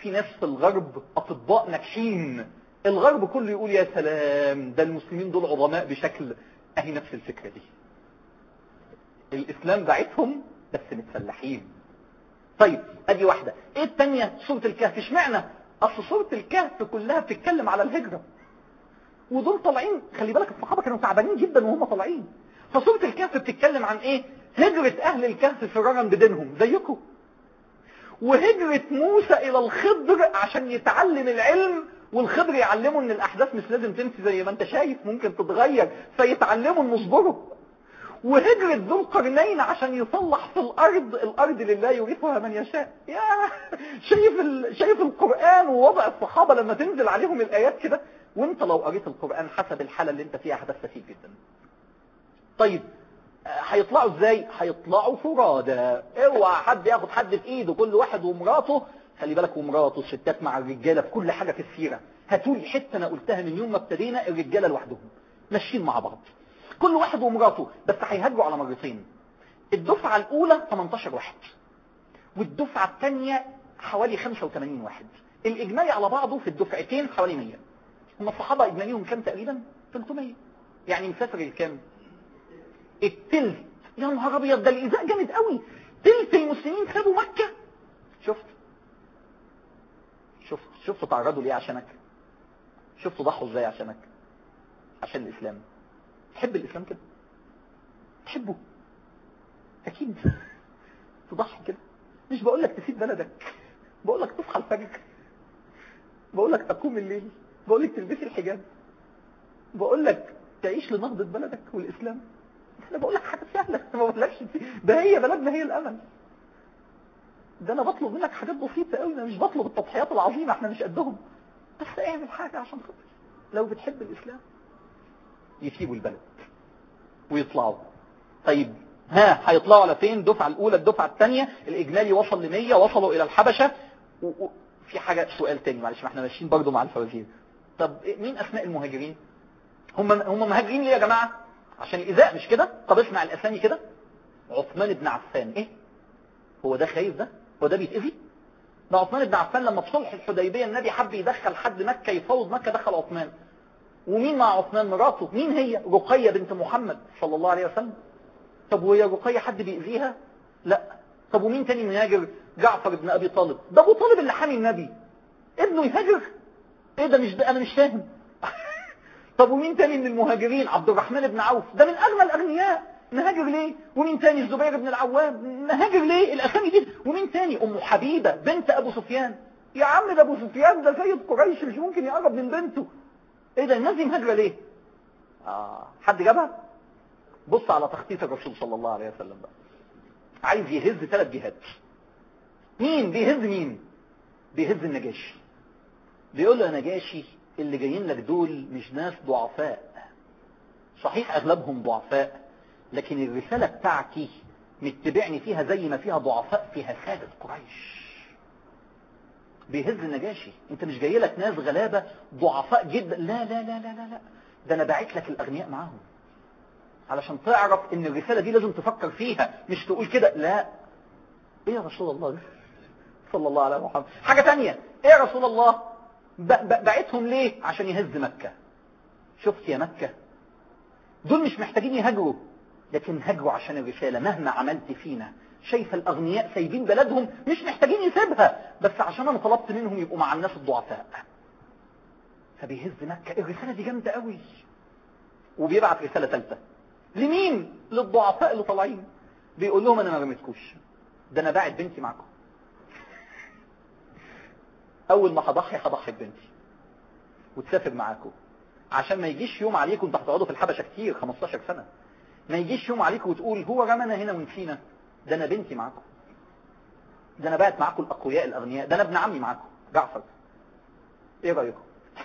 في ناس في الغرب اطباء ناجحين الغرب كله يقول يا سلام ده المسلمين دول عظماء بشكل اهي نفس الفكرة دي الاسلام بعتهم بس متفلحين طيب ادي واحدة ايه التانية سورة الكهف اشمعنى اصل سورة الكهف كلها بتتكلم على الهجرة ودول طالعين خلي بالك الصحابة كانوا تعبانين جدا وهم طالعين فسورة الكهف بتتكلم عن ايه هجرة اهل الكهف فرارا بدينهم زيكم وهجرة موسى الى الخضر عشان يتعلم العلم والخضر يعلمه ان الاحداث مش لازم تمشي زي ما انت شايف ممكن تتغير فيتعلموا ان نصبره وهجرة ذو القرنين عشان يصلح في الارض الارض لله يورثها من يشاء يا شايف ال... شايف القرآن ووضع الصحابة لما تنزل عليهم الايات كده وانت لو قريت القرآن حسب الحالة اللي انت فيها هتستفيد جدا طيب هيطلعوا ازاي هيطلعوا فرادى اوعى حد ياخد حد في ايده كل واحد ومراته خلي بالك ومراته الستات مع الرجاله في كل حاجه في السيره هاتوا لي حته انا قلتها من يوم ما ابتدينا الرجاله لوحدهم ماشيين مع بعض كل واحد ومراته بس هيهاجروا على مرتين الدفعه الاولى 18 واحد والدفعه الثانيه حوالي 85 واحد الاجمالي على بعضه في الدفعتين حوالي 100 هم الصحابه اجماليهم كام تقريبا 300 يعني مسافر الكام التلت يا نهار ابيض ده الايذاء جامد قوي تلت المسلمين سابوا مكة شفت شفت شفت تعرضوا ليه عشانك شفت ضحوا ازاي عشانك عشان الاسلام تحب الاسلام كده تحبه اكيد تضحي كده مش بقول لك تسيب بلدك بقول لك تصحى الفجر بقول لك تقوم الليل بقول لك تلبسي الحجاب بقول لك تعيش لنهضة بلدك والاسلام انا بقول لك حاجه سهله ما بقولكش ده هي بلدنا هي الامل ده انا بطلب منك حاجات بسيطه قوي انا مش بطلب التضحيات العظيمه احنا مش قدهم بس اعمل حاجه عشان خاطر لو بتحب الاسلام يسيبوا البلد ويطلعوا طيب ها هيطلعوا على فين الدفعه الاولى الدفعه الثانيه الاجمالي وصل ل 100 وصلوا الى الحبشه و... و... في حاجه سؤال تاني معلش ما احنا ماشيين برضو مع الفوازير طب مين اسماء المهاجرين هم هم مهاجرين ليه يا جماعه عشان الإذاء مش كده طب اسمع الأسامي كده عثمان بن عفان ايه هو ده خايف ده هو ده بيتأذي ده عثمان بن عفان لما في صلح الحديبية النبي حب يدخل حد مكة يفوض مكة دخل عثمان ومين مع عثمان مراته مين هي رقية بنت محمد صلى الله عليه وسلم طب وهي رقية حد بيأذيها لا طب ومين تاني مهاجر جعفر بن أبي طالب ده أبو طالب اللي حامي النبي ابنه يهاجر ايه ده مش ده انا مش فاهم طب ومين تاني من المهاجرين عبد الرحمن بن عوف ده من اغنى الاغنياء نهاجر ليه ومين تاني الزبير بن العوام نهاجر ليه الاسامي دي ومين تاني ام حبيبة بنت ابو سفيان يا عم ده ابو سفيان ده سيد قريش مش ممكن يقرب من بنته ايه ده الناس دي مهاجره ليه اه حد جابها بص على تخطيط الرسول صلى الله عليه وسلم بقى عايز يهز ثلاث جهات مين بيهز مين بيهز النجاشي بيقول له يا نجاشي اللي جايين لك دول مش ناس ضعفاء صحيح اغلبهم ضعفاء لكن الرسالة بتاعتي متبعني فيها زي ما فيها ضعفاء فيها سادة قريش بيهز النجاشي انت مش جاي لك ناس غلابة ضعفاء جدا لا لا لا لا لا لا ده انا باعت لك الاغنياء معاهم علشان تعرف ان الرسالة دي لازم تفكر فيها مش تقول كده لا ايه يا رسول الله صلى الله عليه محمد حاجة تانية ايه يا رسول الله بعتهم ليه عشان يهز مكة شفت يا مكة دول مش محتاجين يهاجروا لكن هاجروا عشان الرسالة مهما عملت فينا شايف الأغنياء سايبين بلدهم مش محتاجين يسيبها بس عشان أنا طلبت منهم يبقوا مع الناس الضعفاء فبيهز مكة الرسالة دي جامدة قوي وبيبعت رسالة ثالثة لمين للضعفاء اللي طالعين بيقول لهم أنا ما رميتكوش ده أنا باعت بنتي معكم اول ما هضحي هضحي ببنتي وتسافر معاكم عشان ما يجيش يوم عليكم انتوا هتقعدوا في الحبشه كتير 15 سنه ما يجيش يوم عليكم وتقول هو رمانا هنا ونسينا ده انا بنتي معاكم ده انا بعت معاكم الاقوياء الاغنياء ده انا ابن عمي معاكم جعفر ايه رايكم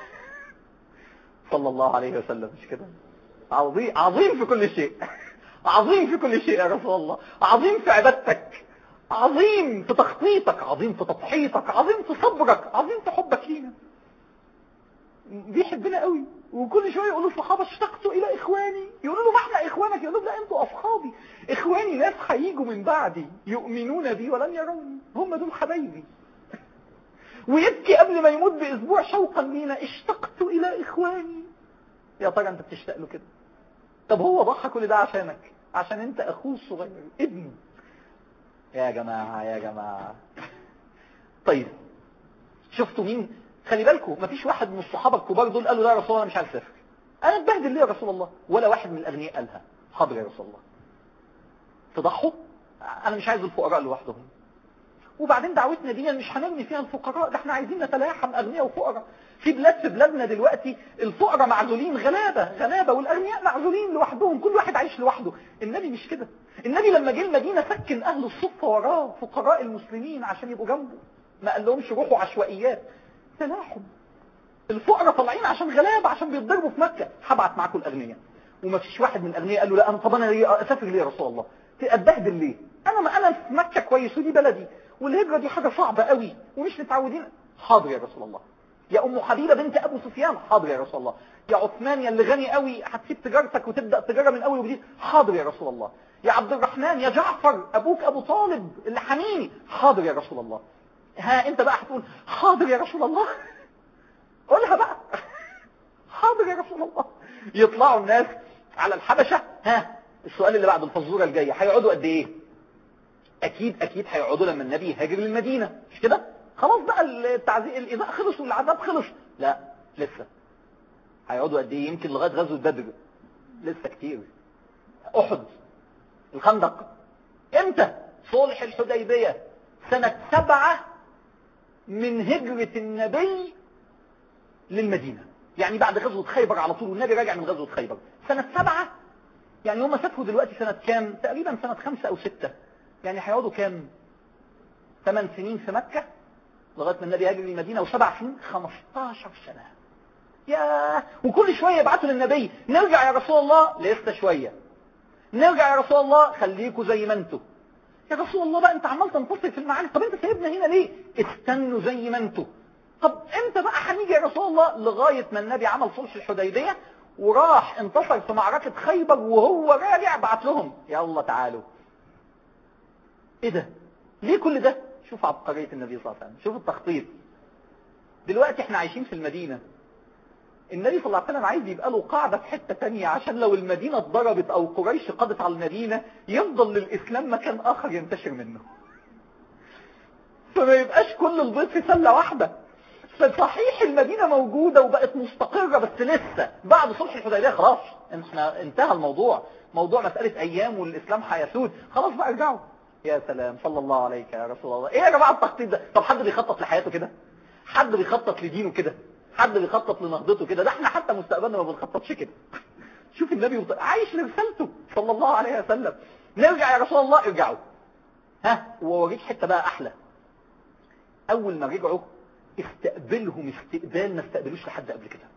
صلى الله عليه وسلم مش كده عظيم عظيم في كل شيء عظيم في كل شيء يا رسول الله عظيم في عبادتك عظيم في تخطيطك عظيم في تضحيتك عظيم في صبرك عظيم في حبك لينا بيحبنا قوي وكل شويه يقولوا الصحابه اشتقت الى اخواني يقولوا له ما احنا اخوانك يقولوا لا انتوا اصحابي اخواني ناس هيجوا من بعدي يؤمنون بي ولن يروني هم دول حبايبي ويبكي قبل ما يموت باسبوع شوقا لينا اشتقت الى اخواني يا ترى انت بتشتاق له كده طب هو ضحى كل ده عشانك عشان انت اخوه الصغير ابنه يا جماعة يا جماعة طيب شفتوا مين خلي بالكم مفيش واحد من الصحابة الكبار دول قالوا لا يا رسول الله انا مش عايز اسافر انا اتبهدل ليه يا رسول الله ولا واحد من الاغنياء قالها حاضر يا رسول الله تضحوا انا مش عايز الفقراء لوحدهم وبعدين دعوتنا دي مش هنرمي فيها الفقراء ده احنا عايزين نتلاحم اغنياء وفقراء في بلاد في بلادنا دلوقتي الفقراء معزولين غلابة غلابة والاغنياء معزولين لوحدهم كل واحد عايش لوحده النبي مش كده النبي لما جه المدينة سكن اهل الصفة وراه فقراء المسلمين عشان يبقوا جنبه ما قال لهمش روحوا عشوائيات تلاحم الفقراء طالعين عشان غلابة عشان بيتضربوا في مكة هبعت معاكم الاغنياء وما فيش واحد من الاغنياء قال له لا انا طب انا ليه اسافر ليه يا رسول الله اتبهدل ليه انا ما انا في مكة كويس ودي بلدي والهجرة دي حاجة صعبة قوي ومش متعودين حاضر يا رسول الله يا ام حبيبة بنت ابو سفيان حاضر يا رسول الله يا عثمان يا اللي غني قوي هتسيب تجارتك وتبدأ تجارة من اول وجديد حاضر يا رسول الله يا عبد الرحمن يا جعفر ابوك ابو طالب اللي حميني حاضر يا رسول الله ها انت بقى هتقول حاضر يا رسول الله قولها بقى حاضر يا رسول الله يطلعوا الناس على الحبشة ها السؤال اللي بعد الفزورة الجاية هيقعدوا قد ايه اكيد اكيد هيقعدوا لما النبي يهاجر للمدينة مش كده خلاص بقى التعذيب الايذاء خلص والعذاب خلص لا لسه هيقعدوا قد ايه يمكن لغايه غزوه بدر لسه كتير احد الخندق امتى صلح الحديبيه سنه سبعة من هجرة النبي للمدينة يعني بعد غزوة خيبر على طول والنبي راجع من غزوة خيبر سنة سبعة يعني هم سافروا دلوقتي سنة كام تقريبا سنة خمسة او ستة يعني هيقعدوا كام ثمان سنين في مكة لغاية ما النبي هاجر للمدينة وسبع سنين 15 سنة يا وكل شوية يبعثوا للنبي نرجع يا رسول الله لسه شوية نرجع يا رسول الله خليكوا زي ما انتوا يا رسول الله بقى انت عمال تنتصر في المعارك طب انت سايبنا هنا ليه استنوا زي ما انتوا طب امتى بقى هنيجي يا رسول الله لغاية ما النبي عمل صلح الحديبية وراح انتصر في معركة خيبر وهو راجع بعت لهم يلا تعالوا ايه ده ليه كل ده شوف عبقرية النبي صلى الله عليه وسلم شوف التخطيط دلوقتي احنا عايشين في المدينة النبي صلى الله عليه وسلم عايز يبقى له قاعدة في حتة تانية عشان لو المدينة اتضربت او قريش قضت على المدينة يفضل للاسلام مكان اخر ينتشر منه فما يبقاش كل البيض في سلة واحدة فصحيح المدينة موجودة وبقت مستقرة بس لسه بعد صلح الحديبية خلاص احنا انتهى الموضوع موضوع مسألة ايام والاسلام هيسود خلاص بقى ارجعوا يا سلام صلى الله عليك يا رسول الله ايه يا جماعة التخطيط ده طب حد بيخطط لحياته كده حد بيخطط لدينه كده حد بيخطط لنهضته كده ده احنا حتى مستقبلنا ما بنخططش كده شوف النبي وط... عايش لرسالته صلى الله عليه وسلم نرجع يا رسول الله ارجعوا ها ووريك حتة بقى احلى اول ما رجعوا استقبلهم استقبال ما استقبلوش لحد قبل كده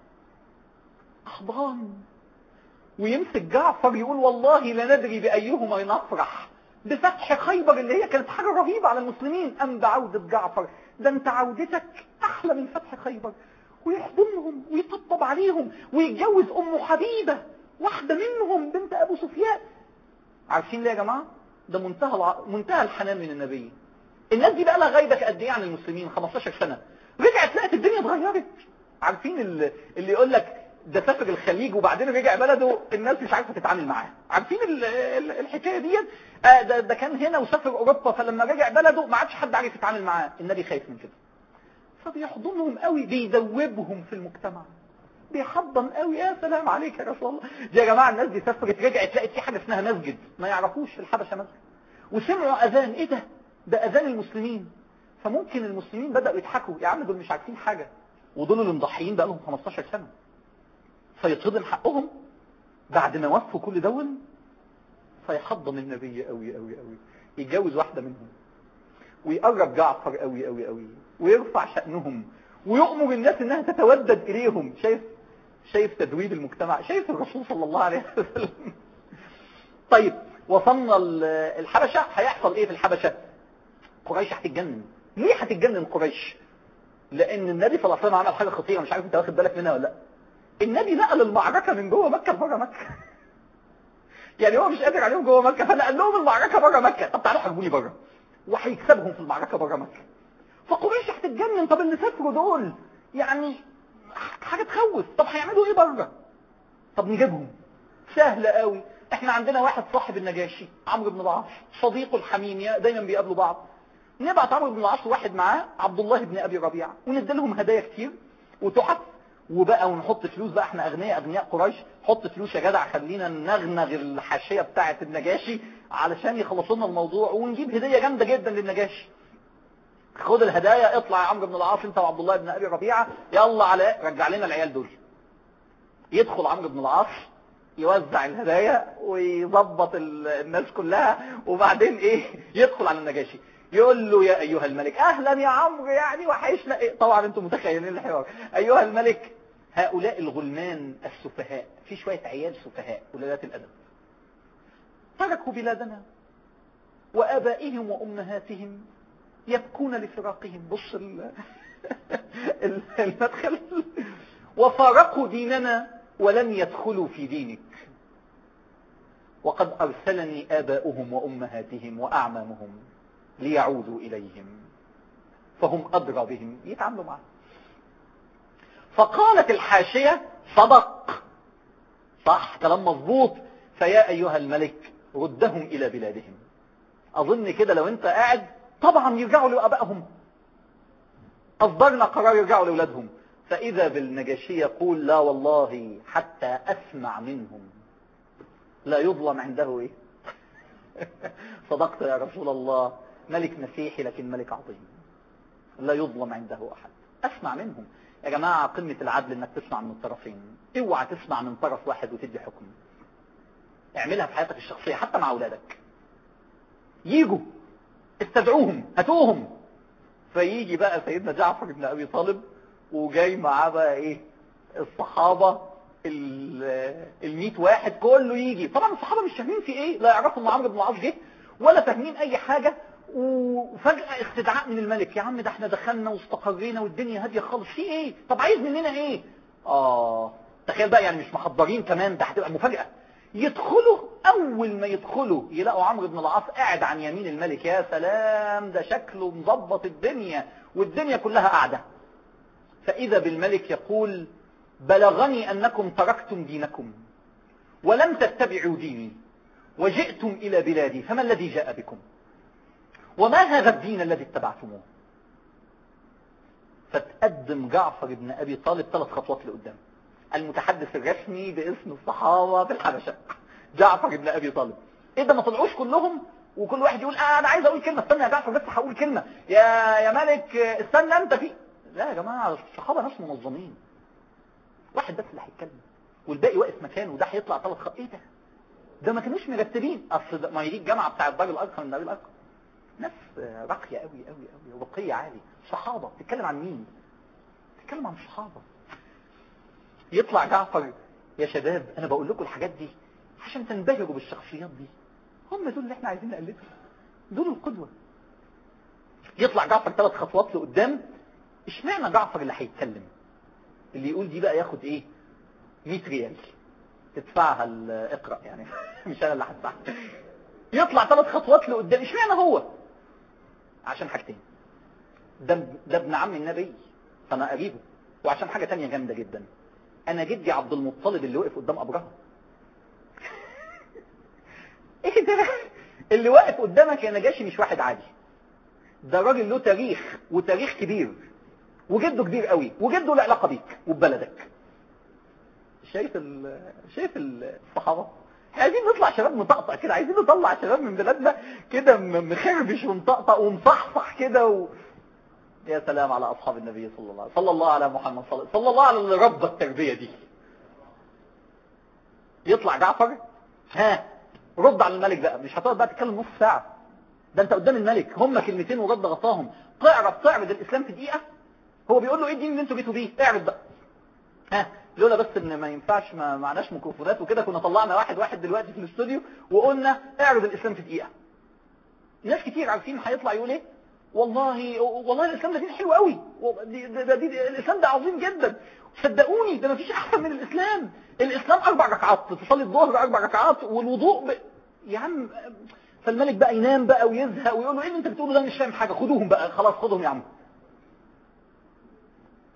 احضان ويمسك جعفر يقول والله لا ندري بأيهما نفرح بفتح خيبر اللي هي كانت حاجة رهيبة على المسلمين أم بعودة جعفر ده انت عودتك أحلى من فتح خيبر ويحضنهم ويطبطب عليهم ويتجوز أم حبيبة واحدة منهم بنت أبو سفيان عارفين ليه يا جماعة ده منتهى الع... منتهى الحنان من النبي الناس دي بقى لها غايبة قد ايه عن المسلمين 15 سنة رجعت لقت الدنيا اتغيرت عارفين اللي, اللي يقول لك ده سافر الخليج وبعدين رجع بلده الناس مش عارفه تتعامل معاه عارفين ال ال الحكايه ديت آه ده, ده كان هنا وسافر اوروبا فلما رجع بلده ما عادش حد عارف يتعامل معاه النبي خايف من كده فبيحضنهم قوي بيدوبهم في المجتمع بيحضن قوي يا سلام عليك يا رسول الله دي يا جماعه الناس دي سافرت رجعت لقت في حاجه اسمها مسجد ما يعرفوش في الحبشه مسجد وسمعوا اذان ايه ده ده اذان المسلمين فممكن المسلمين بداوا يضحكوا يا عم دول مش عارفين حاجه ودول اللي مضحيين بقى لهم 15 سنه فيتهضم حقهم بعد ما وفوا كل دول فيحضن النبي قوي قوي قوي يتجوز واحدة منهم ويقرب جعفر قوي قوي قوي ويرفع شأنهم ويؤمر الناس انها تتودد اليهم شايف شايف تدويب المجتمع شايف الرسول صلى الله عليه وسلم طيب وصلنا الحبشة هيحصل ايه في الحبشة قريش هتتجنن ليه هتتجنن قريش لان النبي صلى الله عليه وسلم عمل حاجة خطيرة مش عارف انت واخد بالك منها ولا لا النبي نقل المعركة من جوه مكة لبره مكة يعني هو مش قادر عليهم جوه مكة فنقل لهم المعركة بره مكة طب تعالوا حاربوني بره وهيكسبهم في المعركة بره مكة فقريش هتتجنن طب اللي سافروا دول يعني حاجة تخوف طب هيعملوا ايه بره طب نجيبهم سهل قوي احنا عندنا واحد صاحب النجاشي عمرو بن العاص صديقه الحميم يا- دايما بيقابلوا بعض نبعت عمرو بن العاص واحد معاه عبد الله بن ابي ربيعه وندي لهم هدايا كتير وتحف وبقى ونحط فلوس بقى احنا اغنياء اغنياء قريش حط فلوس يا جدع خلينا نغنغ الحاشيه بتاعه النجاشي علشان يخلصوا لنا الموضوع ونجيب هديه جامده جدا للنجاشي خد الهدايا اطلع يا عمرو بن العاص انت وعبد الله بن ابي ربيعه يلا على رجع لنا العيال دول يدخل عمرو بن العاص يوزع الهدايا ويظبط ال- الناس كلها وبعدين ايه يدخل على النجاشي يقول له يا ايها الملك اهلا يا عمرو يعني وحشنا إيه؟ طبعا انتم متخيلين الحوار ايها الملك هؤلاء الغلمان السفهاء في شوية عيال سفهاء ولذات الادب تركوا بلادنا وابائهم وامهاتهم يبكون لفراقهم بص ال- ال- المدخل وفارقوا ديننا ولم يدخلوا في دينك وقد أرسلني آباؤهم وأمهاتهم وأعمامهم ليعودوا إليهم فهم أدرى بهم يتعاملوا معهم فقالت الحاشية صدق صح كلام مظبوط فيا أيها الملك ردهم إلى بلادهم أظن كده لو أنت قاعد طبعا يرجعوا لأبائهم أصدرنا قرار يرجعوا لأولادهم فإذا بالنجاشي يقول لا والله حتى أسمع منهم لا يظلم عنده إيه صدقت يا رسول الله ملك مسيحي لكن ملك عظيم لا يظلم عنده أحد أسمع منهم يا جماعة قمة العدل انك تسمع من الطرفين اوعى تسمع من طرف واحد وتدي حكم اعملها في حياتك الشخصية حتى مع اولادك يجوا استدعوهم هاتوهم فيجي بقى سيدنا جعفر بن ابي طالب وجاي معاه بقى ايه الصحابة الميت واحد كله يجي طبعا الصحابة مش فاهمين في ايه لا يعرفوا ان عمرو بن العاص جه ولا فاهمين اي حاجة وفجأة استدعاء من الملك يا عم ده احنا دخلنا واستقرينا والدنيا هادية خالص في ايه طب عايز مننا ايه اه تخيل بقى يعني مش محضرين كمان ده هتبقى مفاجأة يدخلوا اول ما يدخلوا يلاقوا عمرو بن العاص قاعد عن يمين الملك يا سلام ده شكله مظبط الدنيا والدنيا كلها قاعدة فاذا بالملك يقول بلغني انكم تركتم دينكم ولم تتبعوا ديني وجئتم الى بلادي فما الذي جاء بكم وما هذا الدين الذي اتبعتموه فتقدم جعفر بن أبي طالب ثلاث خطوات لقدام المتحدث الرسمي باسم الصحابة في الحبشة جعفر بن أبي طالب ايه ده ما طلعوش كلهم وكل واحد يقول آه انا عايز اقول كلمة استنى يا جعفر بس هقول كلمة يا يا ملك استنى انت في لا يا جماعة الصحابة ناس منظمين واحد بس اللي هيتكلم والباقي واقف مكانه وده هيطلع ثلاث خط ايه ده ده ما كانوش مرتبين اصل ما هي دي الجامعة بتاع الدار الارقم من النبي الارقم ناس راقية قوي قوي قوي رقية عالي صحابة تتكلم عن مين تتكلم عن صحابة يطلع جعفر يا شباب انا بقول لكم الحاجات دي عشان تنبهروا بالشخصيات دي هم دول اللي احنا عايزين نقلدهم دول القدوة يطلع جعفر ثلاث خطوات لقدام اشمعنى جعفر اللي هيتكلم اللي يقول دي بقى ياخد ايه 100 ريال تدفعها اقرأ يعني مش انا اللي هدفعها يطلع ثلاث خطوات لقدام اشمعنى هو عشان حاجتين ده ده ابن عم النبي فانا قريبه وعشان حاجة تانية جامدة جدا انا جدي عبد المطلب اللي وقف قدام ابرهة ايه ده اللي واقف قدامك يا نجاشي مش واحد عادي ده راجل له تاريخ وتاريخ كبير وجده كبير قوي وجده له علاقة بيك وببلدك شايف ال... شايف الصحابة عايزين نطلع شباب مطقطق كده عايزين نطلع شباب من بلادنا كده مخربش ومطقطق ومصحصح كده و... يا سلام على أصحاب النبي صلى الله عليه صلى الله على محمد صلى, صلى الله على اللي رب التربية دي يطلع جعفر ها رد على الملك بقى مش هتقعد بقى تتكلم نص ساعة ده انت قدام الملك هم كلمتين ورد غطاهم تعرف تعرض الاسلام في دقيقة هو بيقول له ايه الدين اللي انتوا جيتوا بيه اعرض بقى ها لولا بس ان ما ينفعش ما معناش ميكروفونات وكده كنا طلعنا واحد واحد دلوقتي في الاستوديو وقلنا اعرض الاسلام في دقيقة ناس كتير عارفين هيطلع يقول ايه والله والله الاسلام ده دين حلو قوي دي ده دي الاسلام ده عظيم جدا صدقوني ده ما فيش احسن من الاسلام الاسلام اربع ركعات تصلي الظهر اربع ركعات والوضوء ب... يا عم فالملك بقى ينام بقى ويزهق ويقول له ايه اللي انت بتقوله ده مش فاهم حاجه خدوهم بقى خلاص خدهم يا عم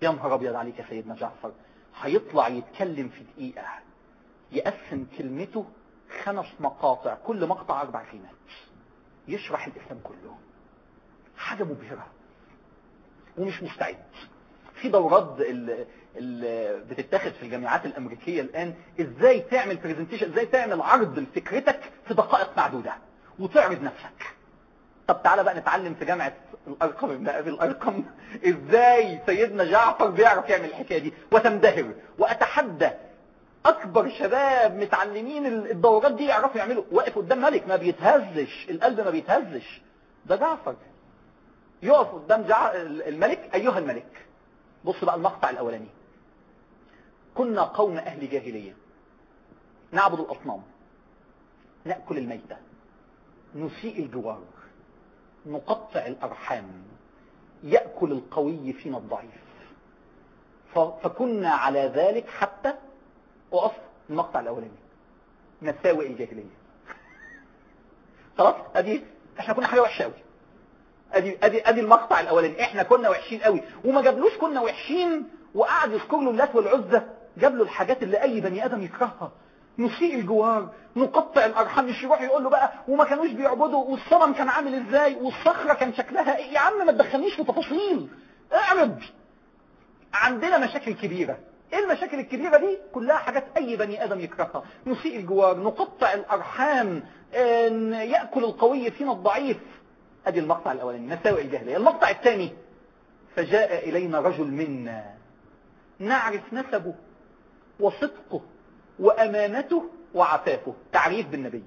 يا نهار ابيض عليك يا سيدنا جعفر هيطلع يتكلم في دقيقة يقسم كلمته خمس مقاطع كل مقطع اربع كلمات يشرح الاسلام كله حاجة مبهرة ومش مستعد في دورات اللي بتتاخد في الجامعات الامريكية الان ازاي تعمل برزنتيشن ازاي تعمل عرض لفكرتك في دقائق معدودة وتعرض نفسك طب تعالى بقى نتعلم في جامعة الارقم ابن ابي الارقم ازاي سيدنا جعفر بيعرف يعمل الحكاية دي وتنبهر واتحدى اكبر شباب متعلمين الدورات دي يعرفوا يعملوا واقف قدام ملك ما بيتهزش القلب ما بيتهزش ده جعفر يقف قدام جع... الملك ايها الملك بص بقى المقطع الاولاني كنا قوم اهل جاهلية نعبد الاصنام نأكل الميتة نسيء الجوار نقطع الارحام يأكل القوي فينا الضعيف ف... فكنا على ذلك حتى اقف المقطع الاولاني مساوئ الجاهلية خلاص ادي احنا كنا حاجة وحشة قوي ادي ادي ادي المقطع الاولاني احنا كنا وحشين قوي وما جابلوش كنا وحشين وقعد يذكر له اللات والعزى جاب له الحاجات اللي اي بني ادم يكرهها نسيء الجوار نقطع الارحام مش يروح يقول له بقى وما كانوش بيعبدوا والصنم كان عامل ازاي والصخره كان شكلها ايه يا عم ما تدخلنيش في تفاصيل اعرض عندنا مشاكل كبيره ايه المشاكل الكبيرة دي كلها حاجات اي بني ادم يكرهها نسيء الجوار نقطع الارحام يأكل القوي فينا الضعيف ادي المقطع الاولاني مساوئ الجاهلية المقطع الثاني فجاء الينا رجل منا نعرف نسبه وصدقه وامانته وعفافه تعريف بالنبي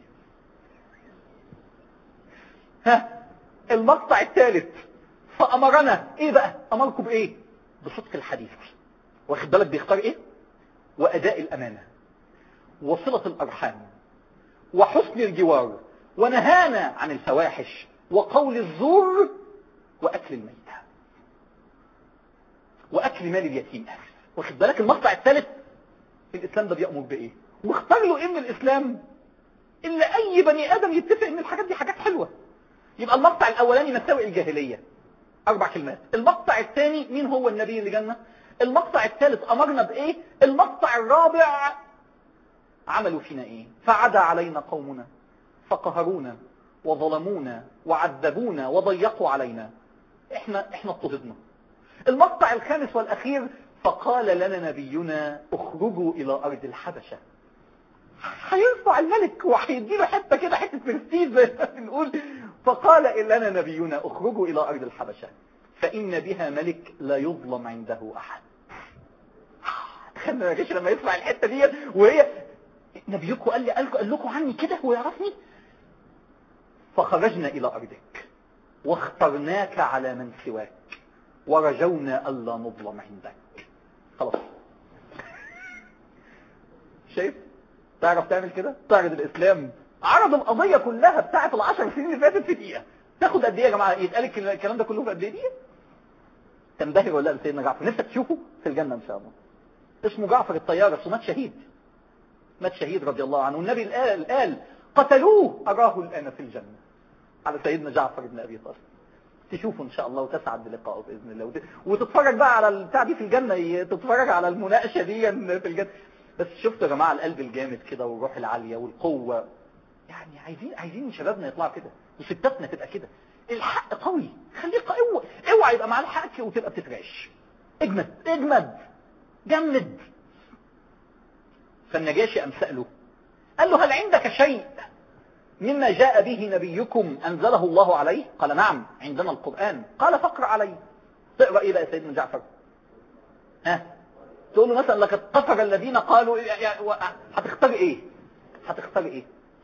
ها المقطع الثالث فامرنا ايه بقى امركم بايه بصدق الحديث واخد بالك بيختار ايه واداء الامانة وصلة الارحام وحسن الجوار ونهانا عن الفواحش وقول الزور واكل الميتة واكل مال اليتيم واخد بالك المقطع الثالث الاسلام ده بيأمر بايه واختار له ايه من الاسلام الا اي بني ادم يتفق ان الحاجات دي حاجات حلوة يبقى المقطع الاولاني مساوئ الجاهلية اربع كلمات المقطع الثاني مين هو النبي اللي جنة المقطع الثالث امرنا بايه المقطع الرابع عملوا فينا ايه فعدا علينا قومنا فقهرونا وظلمونا وعذبونا وضيقوا علينا احنا احنا اضطهدنا المقطع الخامس والاخير فقال لنا نبينا اخرجوا الى ارض الحبشة هيرفع الملك وهيديله حتة كده حتة برستيج زي ما بنقول فقال لنا نبينا اخرجوا الى ارض الحبشة فإن بها ملك لا يظلم عنده أحد خلنا نجيش لما يسمع الحتة دي وهي نبيكم قال لي قال لكم عني كده هو يعرفني فخرجنا إلى أرضك واخترناك على من سواك ورجونا ألا نظلم عندك خلاص شايف تعرف تعمل كده تعرض الإسلام عرض القضية كلها بتاعت العشر سنين اللي فاتت في دقيقة تاخد قد ايه يا جماعة يتقال الكلام ده كله في قد ايه دقيقة تنبهر ولا لا سيدنا جعفر نفسك تشوفه في الجنة ان شاء الله اسمه جعفر الطيار بس مات شهيد مات شهيد رضي الله عنه والنبي قال قال قتلوه أراه الآن في الجنة على سيدنا جعفر بن أبي طالب تشوفه ان شاء الله وتسعد بلقائه باذن الله وت... وتتفرج بقى على البتاع دي في الجنه تتفرج على المناقشه دي في الجنه بس شفتوا يا جماعه القلب الجامد كده والروح العاليه والقوه يعني عايزين عايزين شبابنا يطلعوا كده وستاتنا تبقى كده الحق قوي خليه قوي اوعى يبقى معاه الحق وتبقى بتترعش اجمد اجمد جمد فالنجاشي قام سأله قال له هل عندك شيء مما جاء به نبيكم أنزله الله عليه قال نعم عندنا القرآن قال فاقرأ عليه تقرأ ايه بقى يا سيدنا جعفر ها تقول له مثلا لقد كفر الذين قالوا هتختار ايه هتختار ايه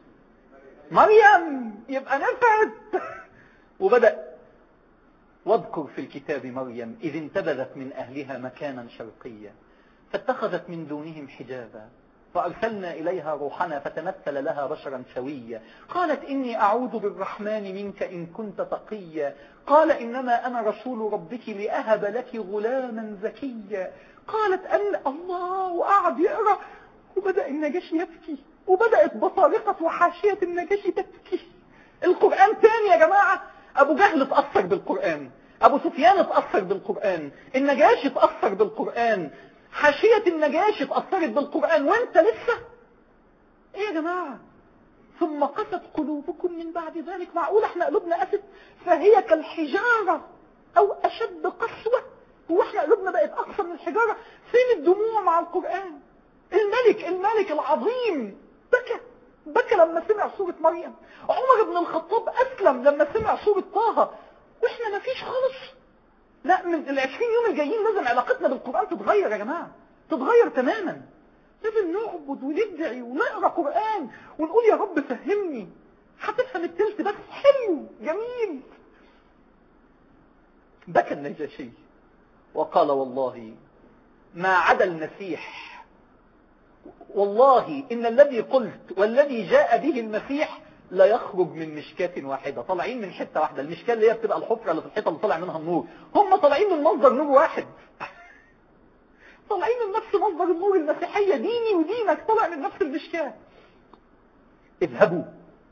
مريم يبقى نفعت وبدأ واذكر في الكتاب مريم إذ انتبذت من أهلها مكانا شرقيا فاتخذت من دونهم حجابا فأرسلنا إليها روحنا فتمثل لها بشرا سويا قالت إني أعوذ بالرحمن منك إن كنت تقيا قال إنما أنا رسول ربك لأهب لك غلاما زكيا قالت أن الله وقعد يقرأ وبدأ النجاشي يبكي وبدأت بطارقة وحاشية النجاشي تبكي القرآن تاني يا جماعة أبو جهل اتأثر بالقرآن ابو سفيان اتأثر بالقرآن النجاشي اتأثر بالقرآن حاشية النجاشي اتأثرت بالقرآن وانت لسه ايه يا جماعة ثم قست قلوبكم من بعد ذلك معقول احنا قلوبنا قست فهي كالحجارة او اشد قسوة هو احنا قلوبنا بقت اقسى من الحجارة فين الدموع مع القرآن الملك الملك العظيم بكى بكى لما سمع سورة مريم عمر بن الخطاب اسلم لما سمع سورة طه واحنا ما فيش خالص لا من العشرين يوم الجايين لازم علاقتنا بالقرآن تتغير يا جماعة تتغير تماما لازم نعبد وندعي ونقرأ قرآن ونقول يا رب فهمني هتفهم التلت بس حلو جميل بكى النجاشي وقال والله ما عدا المسيح والله إن الذي قلت والذي جاء به المسيح لا يخرج من مشكاة واحدة طالعين من حتة واحدة المشكاة اللي هي بتبقى الحفرة اللي في الحيطة اللي طالع منها النور هم طالعين من مصدر نور واحد طالعين من نفس مصدر النور المسيحية ديني ودينك طالع من نفس المشكاة اذهبوا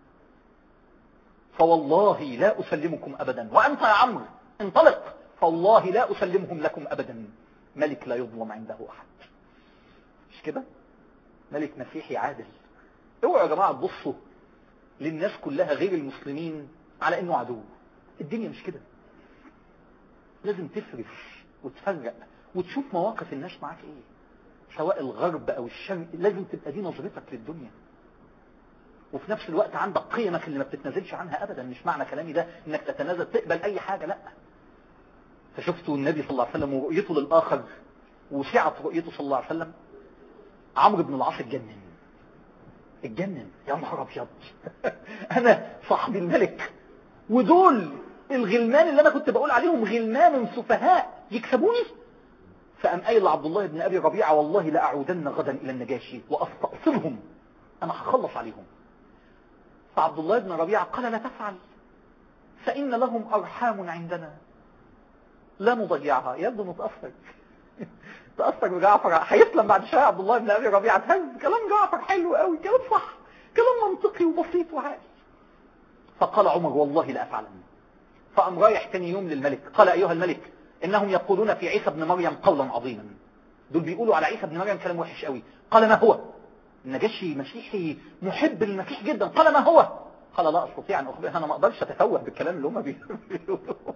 فوالله لا أسلمكم أبدا وأنت يا عمرو انطلق فوالله لا أسلمهم لكم أبدا ملك لا يظلم عنده أحد مش كده ملك مسيحي عادل اوعوا يا جماعة تبصوا للناس كلها غير المسلمين على انه عدو الدنيا مش كده لازم تفرش وتفرق وتشوف مواقف الناس معاك ايه سواء الغرب او الشرق لازم تبقى دي نظرتك للدنيا وفي نفس الوقت عندك قيمك اللي ما بتتنازلش عنها ابدا مش معنى كلامي ده انك تتنازل تقبل اي حاجة لا فشفتوا النبي صلى الله عليه وسلم ورؤيته للاخر وسعة رؤيته صلى الله عليه وسلم عمرو بن العاص اتجنن اتجنن يا نهار ابيض انا صاحب الملك ودول الغلمان اللي انا كنت بقول عليهم غلمان سفهاء يكسبوني فقام قايل لعبد الله بن ابي ربيعه والله لاعودن غدا الى النجاشي واستأصلهم انا هخلص عليهم فعبد الله بن ربيعه قال لا تفعل فان لهم ارحام عندنا لا نضيعها يبدو متاثر تأثر بجعفر هيسلم بعد شوية عبد الله بن أبي ربيعة تهز كلام جعفر حلو قوي كلام صح كلام منطقي وبسيط وعادي فقال عمر والله لا أفعلن فقام رايح تاني يوم للملك قال أيها الملك إنهم يقولون في عيسى ابن مريم قولا عظيما دول بيقولوا على عيسى ابن مريم كلام وحش قوي قال ما هو النجاشي مسيحي محب للمسيح جدا قال ما هو قال لا أستطيع أن أخبرها أنا ما أقدرش أتفوه بالكلام اللي هم بيقولوا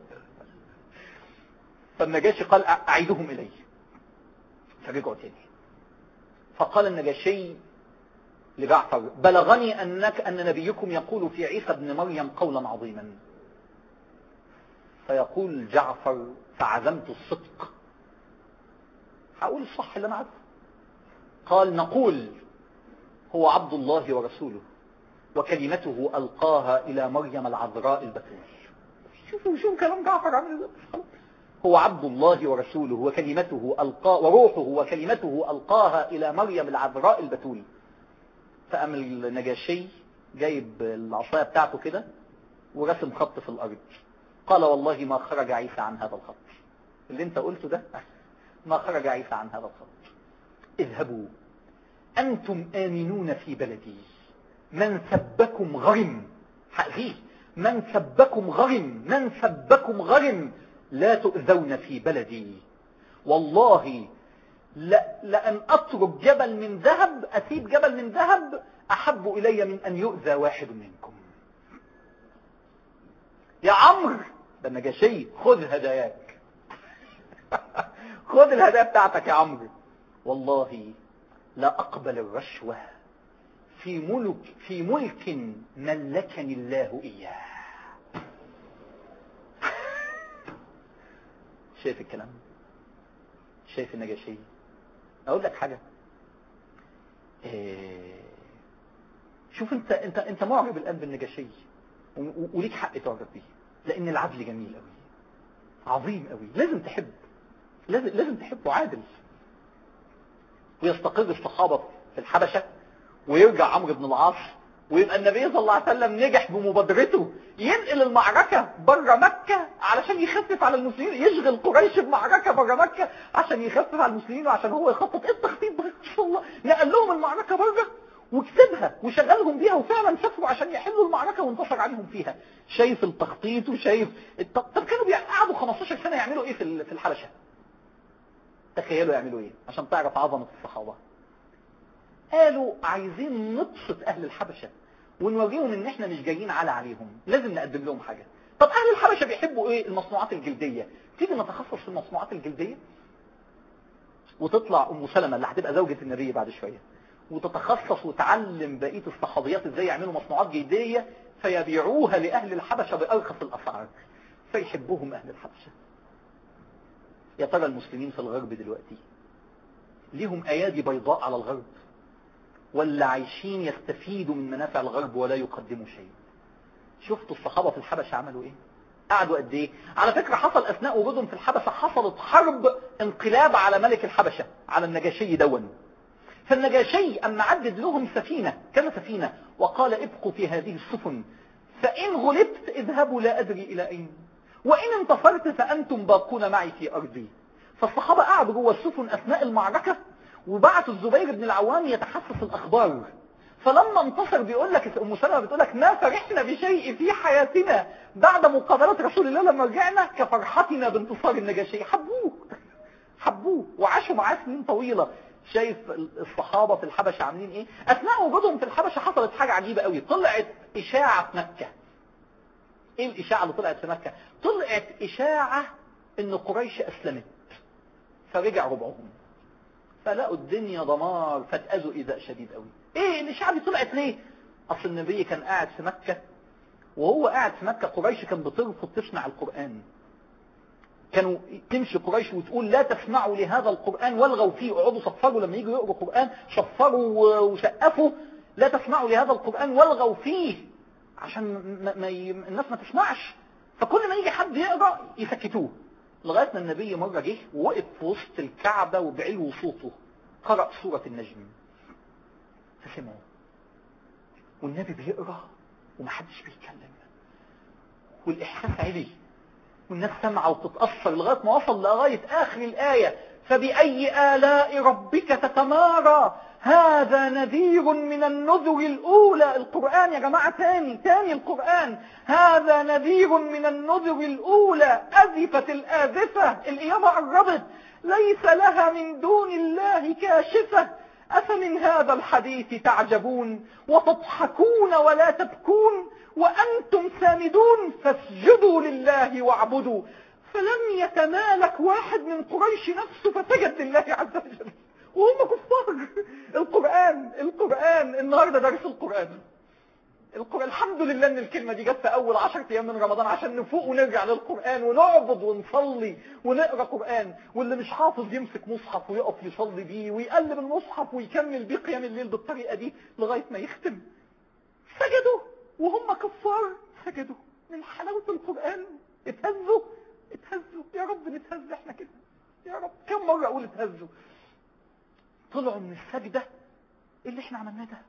فالنجاشي قال أعيدهم إلي فرجعوا تاني فقال النجاشي لجعفر بلغني أنك أن نبيكم يقول في عيسى ابن مريم قولا عظيما فيقول جعفر فعزمت الصدق هقول الصح اللي انا عارفه قال نقول هو عبد الله ورسوله وكلمته ألقاها إلى مريم العذراء البتول شوفوا شوفوا كلام جعفر عامل ازاي هو عبد الله ورسوله وكلمته ألقى وروحه وكلمته ألقاها إلى مريم العذراء البتول فقام النجاشي جايب العصاية بتاعته كده ورسم خط في الأرض قال والله ما خرج عيسى عن هذا الخط اللي انت قلته ده ما خرج عيسى عن هذا الخط اذهبوا أنتم آمنون في بلدي من سبكم غرم حقيقي من سبكم غرم من سبكم غرم لا تؤذون في بلدي والله لا لأن أترك جبل من ذهب أسيب جبل من ذهب أحب إلي من أن يؤذى واحد منكم يا عمرو ده النجاشي خذ هداياك خذ الهدايا بتاعتك يا عمرو والله لا أقبل الرشوة في ملك في ملك ملكني الله إياه شايف الكلام شايف النجاشي اقول لك حاجة إيه شوف انت انت انت معجب الان بالنجاشي وليك حق تعجب بيه لان العدل جميل قوي عظيم قوي لازم تحب لازم لازم تحبه عادل ويستقر الصحابة في الحبشة ويرجع عمرو بن العاص ويبقى النبي صلى الله عليه وسلم نجح بمبادرته ينقل المعركة بره مكة علشان يخفف على المسلمين يشغل قريش بمعركة بره مكة عشان يخفف على المسلمين وعشان هو يخطط ايه التخطيط ده ان شاء الله نقل لهم المعركة بره وكسبها وشغلهم بيها وفعلا سافروا عشان يحلوا المعركة وانتصر عليهم فيها شايف التخطيط وشايف الت... طب كانوا قعدوا 15 سنة يعملوا ايه في في الحبشة تخيلوا يعملوا ايه عشان تعرف عظمة الصحابة قالوا عايزين نبسط اهل الحبشة ونوريهم ان احنا مش جايين على عليهم لازم نقدم لهم حاجة طب اهل الحبشة بيحبوا ايه المصنوعات الجلدية تيجي نتخصص في المصنوعات الجلدية وتطلع ام سلمة اللي هتبقى زوجة النبي بعد شوية وتتخصص وتعلم بقية الصحابيات ازاي يعملوا مصنوعات جلدية فيبيعوها لأهل الحبشة بأرخص الأسعار فيحبوهم أهل الحبشة يا ترى المسلمين في الغرب دلوقتي ليهم أيادي بيضاء على الغرب ولا عايشين يستفيدوا من منافع الغرب ولا يقدموا شيء شفتوا الصحابة في الحبشة عملوا ايه قعدوا قد ايه على فكرة حصل اثناء وجودهم في الحبشة حصلت حرب انقلاب على ملك الحبشة على النجاشي دون فالنجاشي أما عدد لهم سفينة كما سفينة وقال ابقوا في هذه السفن فإن غلبت اذهبوا لا أدري إلى أين وإن انتصرت فأنتم باقون معي في أرضي فالصحابة قعدوا جوه السفن أثناء المعركة وبعثوا الزبير بن العوام يتحسس الأخبار فلما انتصر بيقول لك ام سلمة بتقول لك ما فرحنا بشيء في حياتنا بعد مقابلة رسول الله لما رجعنا كفرحتنا بانتصار النجاشي حبوه حبوه وعاشوا معاه سنين طويلة شايف الصحابة في الحبشة عاملين ايه اثناء وجودهم في الحبشة حصلت حاجة عجيبة قوي طلعت اشاعة في مكة ايه الاشاعة اللي طلعت في مكة طلعت اشاعة ان قريش اسلمت فرجع ربعهم فلقوا الدنيا دمار فاتأذوا ايذاء شديد قوي ايه الاشاعة دي طلعت ليه اصل النبي كان قاعد في مكة وهو قاعد في مكة قريش كان بترفض تسمع القرآن كانوا تمشي قريش وتقول لا تسمعوا لهذا القرآن والغوا فيه اقعدوا صفروا لما يجوا يقروا قرآن شفروا وسقفوا لا تسمعوا لهذا القرآن والغوا فيه عشان ما ما ي... الناس ما تسمعش فكل ما يجي حد يقرأ يسكتوه لغاية ما النبي مرة جه ووقف في وسط الكعبة وبعلو صوته قرأ سورة النجم فسمعوا والنبي بيقرأ ومحدش بيتكلم والإحساس علي والناس سمعة وتتأثر لغاية ما وصل لغاية آخر الآية فبأي آلاء ربك تتمارى هذا نذير من النذر الأولى القرآن يا جماعة تاني تاني القرآن هذا نذير من النذر الأولى أزفت الآزفة القيامة قربت ليس لها من دون الله كاشفة أفمن هذا الحديث تعجبون وتضحكون ولا تبكون وأنتم سامدون فاسجدوا لله واعبدوا فلم يتمالك واحد من قريش نفسه فسجد لله عز وجل وهم كفار القرآن القرآن النهاردة درس القرآن القرآن الحمد لله ان الكلمة دي جت في اول عشر ايام من رمضان عشان نفوق ونرجع للقرآن ونعبد ونصلي ونقرأ قرآن واللي مش حافظ يمسك مصحف ويقف يصلي بيه ويقلب المصحف ويكمل بيه قيام الليل بالطريقة دي لغاية ما يختم سجدوا وهم كفار سجدوا من حلاوة القرآن اتهزوا اتهزوا يا رب نتهز احنا كده يا رب كم مرة اقول اتهزوا طلعوا من السجدة اللي احنا عملناه ده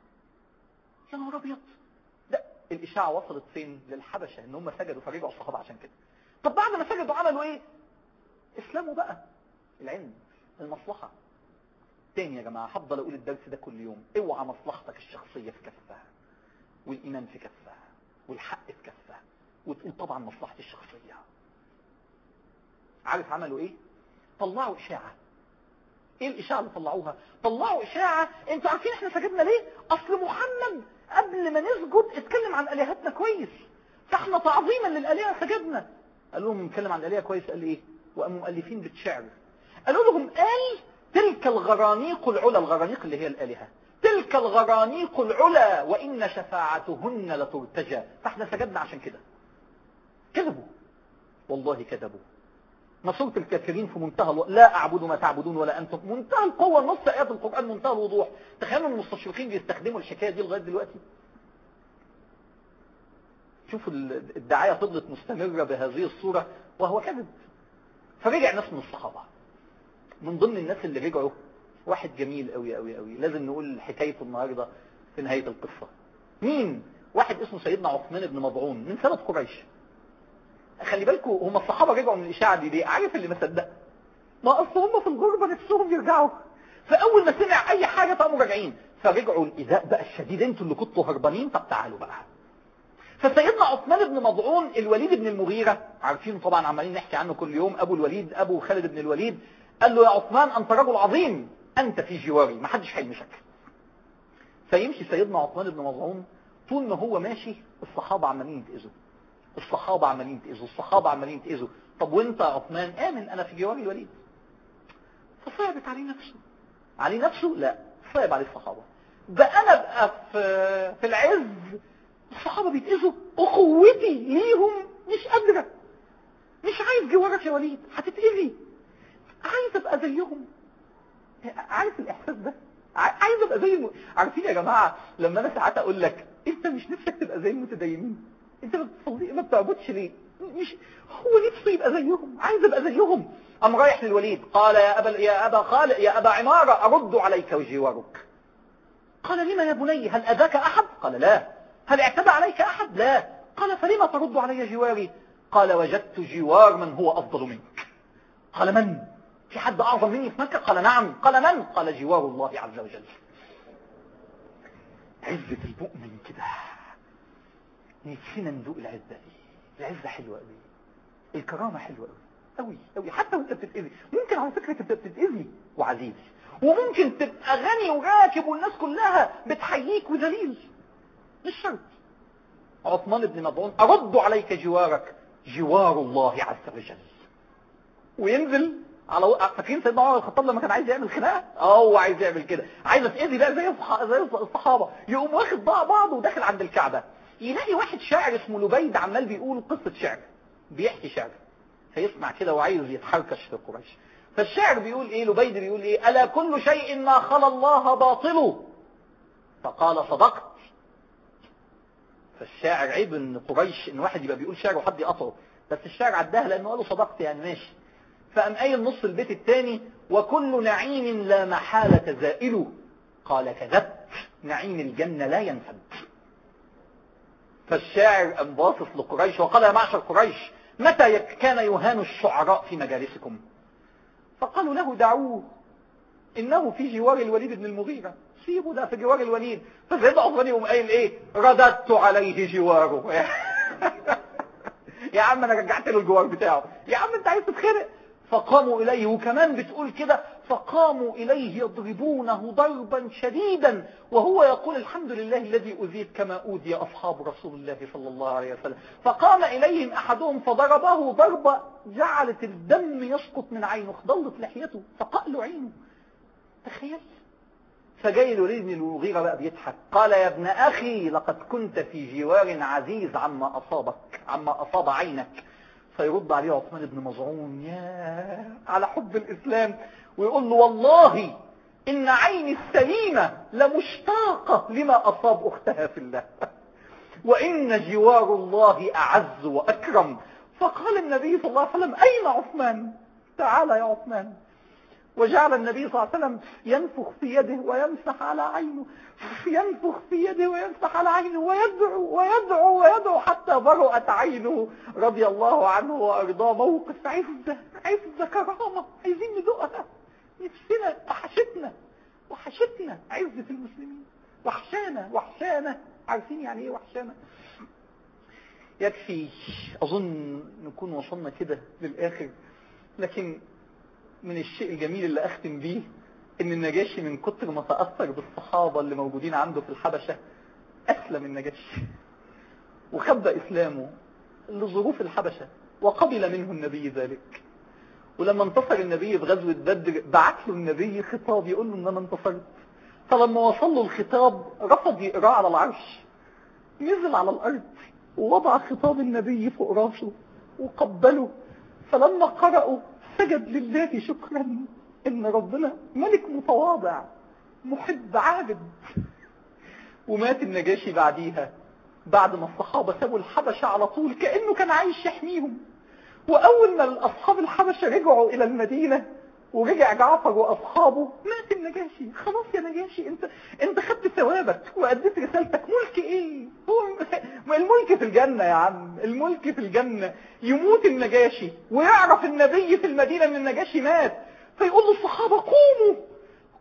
يا نهار ابيض ده الاشاعة وصلت فين للحبشة ان هم سجدوا فرجعوا الصحابة عشان كده طب بعد ما سجدوا عملوا ايه اسلموا بقى العلم المصلحة تاني يا جماعة هفضل اقول الدرس ده كل يوم اوعى مصلحتك الشخصية في كفها والايمان في كفها والحق في كفها وتقول طبعا مصلحتي الشخصية عارف عملوا ايه طلعوا اشاعة ايه الاشاعة اللي طلعوها طلعوا اشاعة انتوا عارفين احنا سجدنا ليه اصل محمد قبل ما نسجد اتكلم عن الهتنا كويس فاحنا تعظيما للالهة سجدنا قال لهم اتكلم عن الالهة كويس قال ايه وقاموا مؤلفين بالشعر قالوا لهم قال تلك الغرانيق العلا الغرانيق اللي هي الالهة تلك الغرانيق العلا وان شفاعتهن لترتجى فاحنا سجدنا عشان كده كذبوا والله كذبوا مصورة الكافرين في منتهى الو... لا أعبد ما تعبدون ولا أنتم منتهى القوة نص آيات القرآن منتهى الوضوح تخيلوا المستشرقين بيستخدموا الحكاية دي لغاية دلوقتي شوفوا الدعاية فضلت مستمرة بهذه الصورة وهو كذب فرجع ناس من الصحابة من ضمن الناس اللي رجعوا واحد جميل قوي قوي قوي لازم نقول حكايته النهاردة في نهاية القصة مين واحد اسمه سيدنا عثمان بن مضعون من سنة قريش خلي بالكم هم الصحابة رجعوا من الإشاعة دي ليه عارف اللي ما صدق ما أصل هم في الغربة نفسهم يرجعوا فأول ما سمع أي حاجة فقاموا راجعين فرجعوا الإيذاء بقى الشديد انتوا اللي كنتوا هربانين طب تعالوا بقى فسيدنا عثمان بن مضعون الوليد بن المغيرة عارفين طبعا عمالين نحكي عنه كل يوم ابو الوليد ابو خالد بن الوليد قال له يا عثمان انت رجل عظيم انت في جواري ما حدش هيلمسك فيمشي سيدنا عثمان بن مضعون طول ما هو ماشي الصحابة عمالين يتأذوا الصحابة عمالين يتأذوا الصحابة عمالين يتأذوا طب وانت يا عثمان امن انا في جوار الوليد فصعبت عليه نفسه عليه نفسه لا صعب عليه الصحابة بقى انا بقى في في العز الصحابة بيتأذوا اخوتي ليهم مش قادرة مش عايز جوارك يا وليد هتتأذي عايز ابقى زيهم عارف الاحساس ده عايز ابقى زي الم... عارفين يا جماعة لما انا ساعات اقول لك انت مش نفسك تبقى زي المتدينين انت ما بتصلي ما بتعبدش ليه مش هو نفسه يبقى زيهم عايز ابقى زيهم قام رايح للوليد قال يا ابا يا ابا خالد يا ابا عمارة ارد عليك وجوارك قال لما يا بني هل اذاك احد قال لا هل اعتدى عليك احد لا قال فلما ترد علي جواري قال وجدت جوار من هو افضل منك قال من في حد اعظم مني في مكة قال نعم قال من قال جوار الله عز وجل عزة المؤمن كده نفسنا ندوق العزة دي العزة حلوة قوي الكرامة حلوة قوي قوي قوي حتى وانت بتتأذي ممكن على فكرة تبقى بتتأذي وعزيز وممكن تبقى غني وراكب والناس كلها بتحييك وذليل مش شرط عثمان بن مضعون أرد عليك جوارك جوار الله عز وجل وينزل على فاكرين سيدنا عمر الخطاب لما كان عايز يعمل خناقه اه هو عايز يعمل كده عايز اتاذي بقى زي زي الصحابه يقوم واخد بقى بعض وداخل عند الكعبه يلاقي واحد شاعر اسمه لبيد عمال بيقول قصه شعر بيحكي شعر فيسمع كده وعايز يتحركش في قريش فالشاعر بيقول ايه لبيد بيقول ايه الا كل شيء ما خلا الله باطل فقال صدقت فالشاعر عيب ان قريش ان واحد يبقى بيقول شعر وحد يقطعه بس الشاعر عداها لانه قال له صدقت يعني ماشي فقام قايل نص البيت الثاني وكل نعيم لا محالة زائل قال كذبت نعيم الجنة لا ينفد فالشاعر قام باصص لقريش وقال يا معشر قريش متى كان يهان الشعراء في مجالسكم فقالوا له دعوه إنه في جوار الوليد بن المغيرة سيبوا ده في جوار الوليد فسيدنا عثمان يقوم قايل ايه رددت عليه جواره يا عم انا رجعت له الجوار بتاعه يا عم انت عايز تتخرق فقاموا إليه وكمان بتقول كده فقاموا إليه يضربونه ضربا شديدا وهو يقول الحمد لله الذي أذيت كما أوذي أصحاب رسول الله صلى الله عليه وسلم فقام إليهم أحدهم فضربه ضربة جعلت الدم يسقط من عينه خضلت لحيته فقأل عينه تخيل فجاي الوليد بن المغيرة بقى بيضحك قال يا ابن أخي لقد كنت في جوار عزيز عما أصابك عما أصاب عينك فيرد عليه عثمان بن مظعون يا على حب الإسلام ويقول له والله إن عيني السليمة لمشتاقة لما أصاب أختها في الله وإن جوار الله أعز وأكرم فقال النبي صلى الله عليه وسلم أين عثمان تعال يا عثمان وجعل النبي صلى الله عليه وسلم ينفخ في يده ويمسح على عينه ينفخ في يده ويمسح على عينه ويدعو ويدعو ويدعو حتى برأت عينه رضي الله عنه وأرضاه موقف عزة عزة كرامة عايزين ندوقها نفسنا وحشتنا وحشتنا عزة المسلمين وحشانة وحشانة عارفين يعني ايه وحشانة يكفي أظن نكون وصلنا كده للآخر لكن من الشيء الجميل اللي أختم بيه إن النجاشي من كتر ما تأثر بالصحابة اللي موجودين عنده في الحبشة أسلم النجاشي وخبى إسلامه لظروف الحبشة وقبل منه النبي ذلك ولما انتصر النبي في غزوة بدر بعت له النبي خطاب يقول له ان انا انتصرت فلما وصل له الخطاب رفض يقراه على العرش نزل على الارض ووضع خطاب النبي فوق راسه وقبله فلما قرأوا سجد لله شكرا ان ربنا ملك متواضع محب عابد ومات النجاشي بعديها بعد ما الصحابة سابوا الحبشة على طول كأنه كان عايش يحميهم وأول ما أصحاب الحبشة رجعوا إلى المدينة ورجع جعفر وأصحابه مات النجاشي خلاص يا نجاشي انت انت خدت ثوابك وأديت رسالتك ملك ايه هو الملك في الجنة يا عم الملك في الجنة يموت النجاشي ويعرف النبي في المدينة ان النجاشي مات فيقول للصحابة قوموا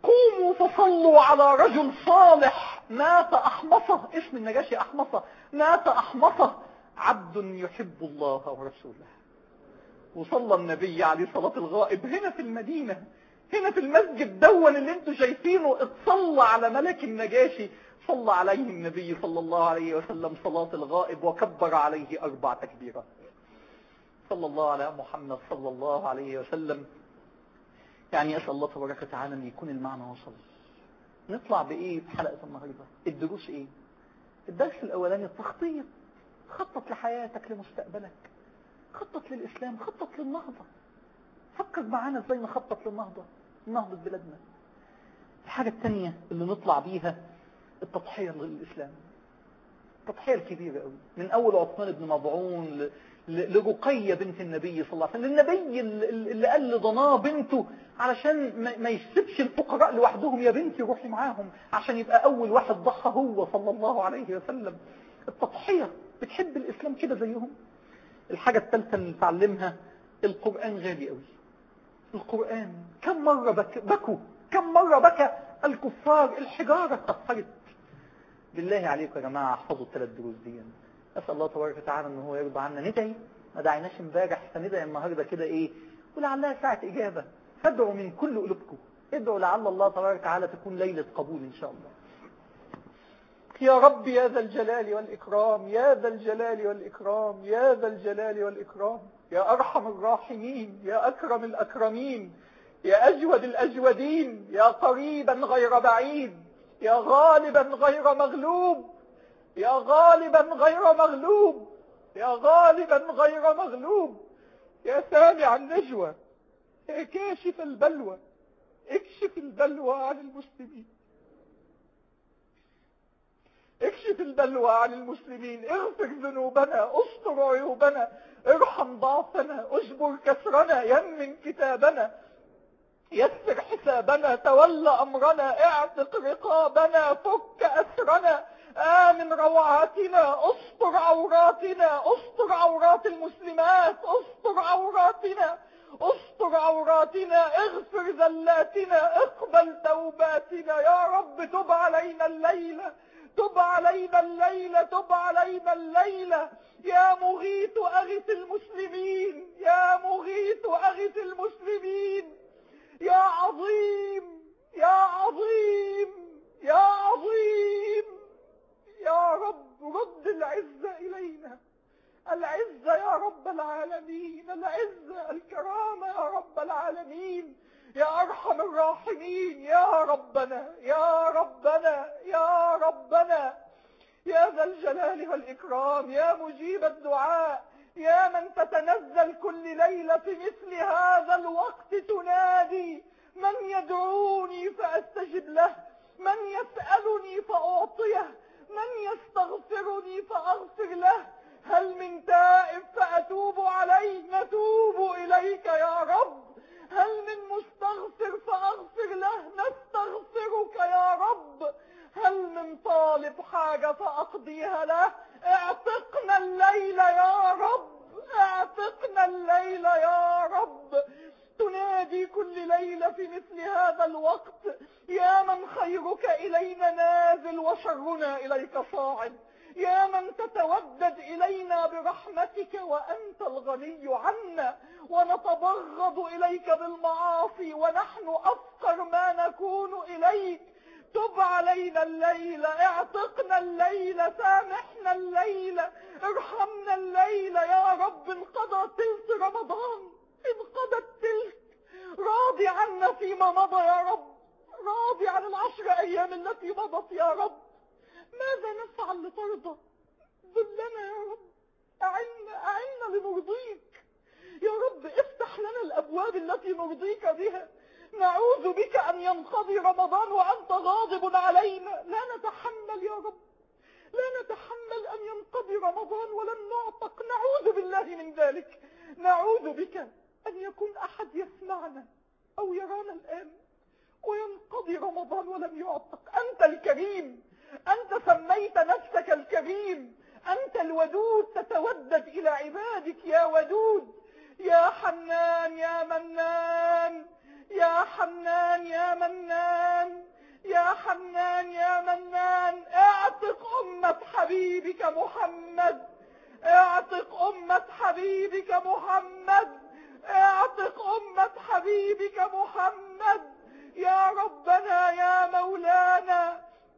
قوموا فصلوا على رجل صالح مات أحمصه اسم النجاشي أحمصه مات أحمصه عبد يحب الله ورسوله وصلى النبي عليه صلاة الغائب هنا في المدينة هنا في المسجد دون اللي انتوا شايفينه اتصلى على ملك النجاشي صلى عليه النبي صلى الله عليه وسلم صلاة الغائب وكبر عليه أربع تكبيرات صلى الله على محمد صلى الله عليه وسلم يعني أسأل الله تبارك وتعالى أن يكون المعنى وصل نطلع بإيه في حلقة النهاردة الدروس إيه الدرس الأولاني التخطيط خطط لحياتك لمستقبلك خطط للإسلام خطط للنهضة فكر معانا ازاي نخطط للنهضة نهضة بلادنا الحاجة الثانية اللي نطلع بيها التضحية للإسلام التضحية الكبيرة قوي من أول عثمان بن مضعون ل... لرقية بنت النبي صلى الله عليه وسلم النبي اللي قال لضناه بنته علشان ما يسيبش الفقراء لوحدهم يا بنتي روحي معاهم عشان يبقى أول واحد ضحى هو صلى الله عليه وسلم التضحية بتحب الإسلام كده زيهم الحاجة الثالثة اللي نتعلمها القرآن غالي قوي القرآن كم مرة بك بكوا كم مرة بكى الكفار الحجارة اتأثرت بالله عليكم يا جماعة احفظوا الثلاث دروس دي أسأل الله تبارك وتعالى أنه هو يرضى عنا ندعي ما دعيناش امبارح فندعي النهاردة كده إيه ولعلها ساعة إجابة فادعوا من كل قلوبكم ادعوا لعل الله تبارك وتعالى تكون ليلة قبول إن شاء الله يا رب يا ذا الجلال والإكرام يا ذا الجلال والإكرام يا ذا الجلال والإكرام يا أرحم الراحمين يا أكرم الأكرمين يا أجود الأجودين يا قريبا غير بعيد يا غالبا غير مغلوب يا غالبا غير مغلوب يا غالبا غير مغلوب يا سامع النجوى يا كاشف البلوى اكشف البلوى عن المسلمين اكشف البلوى عن المسلمين اغفر ذنوبنا استر عيوبنا ارحم ضعفنا اجبر كسرنا يمن كتابنا يسر حسابنا تولى امرنا اعتق رقابنا فك اسرنا آمن روعاتنا استر عوراتنا استر عورات المسلمات استر عوراتنا استر عوراتنا اغفر ذلاتنا اقبل توباتنا يا رب تب علينا الليلة تب علينا الليلة تب علينا الليلة يا مغيث أغث المسلمين يا مغيث أغث المسلمين يا عظيم يا عظيم يا عظيم يا رب رد العزة إلينا العزة يا رب العالمين العزة الكرامة يا رب العالمين يا أرحم الراحمين يا ربنا يا ربنا يا ربنا يا ذا الجلال والإكرام يا مجيب الدعاء يا من تتنزل كل ليلة في مثل هذا الوقت تنادي من يدعوني فأستجب له من يسألني فأعطيه من يستغفرني فأغفر له هل من تائب فأتوب عليه نتوب إليك يا رب هل من مستغفر فأغفر له نستغفرك يا رب هل من طالب حاجة فأقضيها له اعتقنا الليل يا رب اعتقنا الليل يا رب تنادي كل ليلة في مثل هذا الوقت يا من خيرك إلينا نازل وشرنا إليك صاعد يا من تتودد إلينا برحمتك وأنت الغني عنا ونتبغض إليك بالمعاصي ونحن أفقر ما نكون إليك تب علينا الليلة اعتقنا الليلة سامحنا الليلة ارحمنا الليلة يا رب انقضى تلت رمضان انقضى التلت راضي عنا فيما مضى يا رب راضي عن العشر أيام التي مضت يا رب ماذا نفعل لترضى ذلنا يا رب أعنا أعنا لنرضيك يا رب افتح لنا الأبواب التي نرضيك بها نعوذ بك أن ينقضي رمضان وأنت غاضب علينا لا نتحمل يا رب لا نتحمل أن ينقضي رمضان ولن نعتق نعوذ بالله من ذلك نعوذ بك أن يكون أحد يسمعنا أو يرانا الآن وينقضي رمضان ولم يعتق أنت الكريم أنت سميت نفسك الكريم أنت الودود تتودد إلى عبادك يا ودود يا حنان يا منان يا حنان يا منان يا حنان يا منان اعتق أمة حبيبك محمد اعتق أمة حبيبك محمد اعتق أمة حبيبك محمد يا ربنا يا مولانا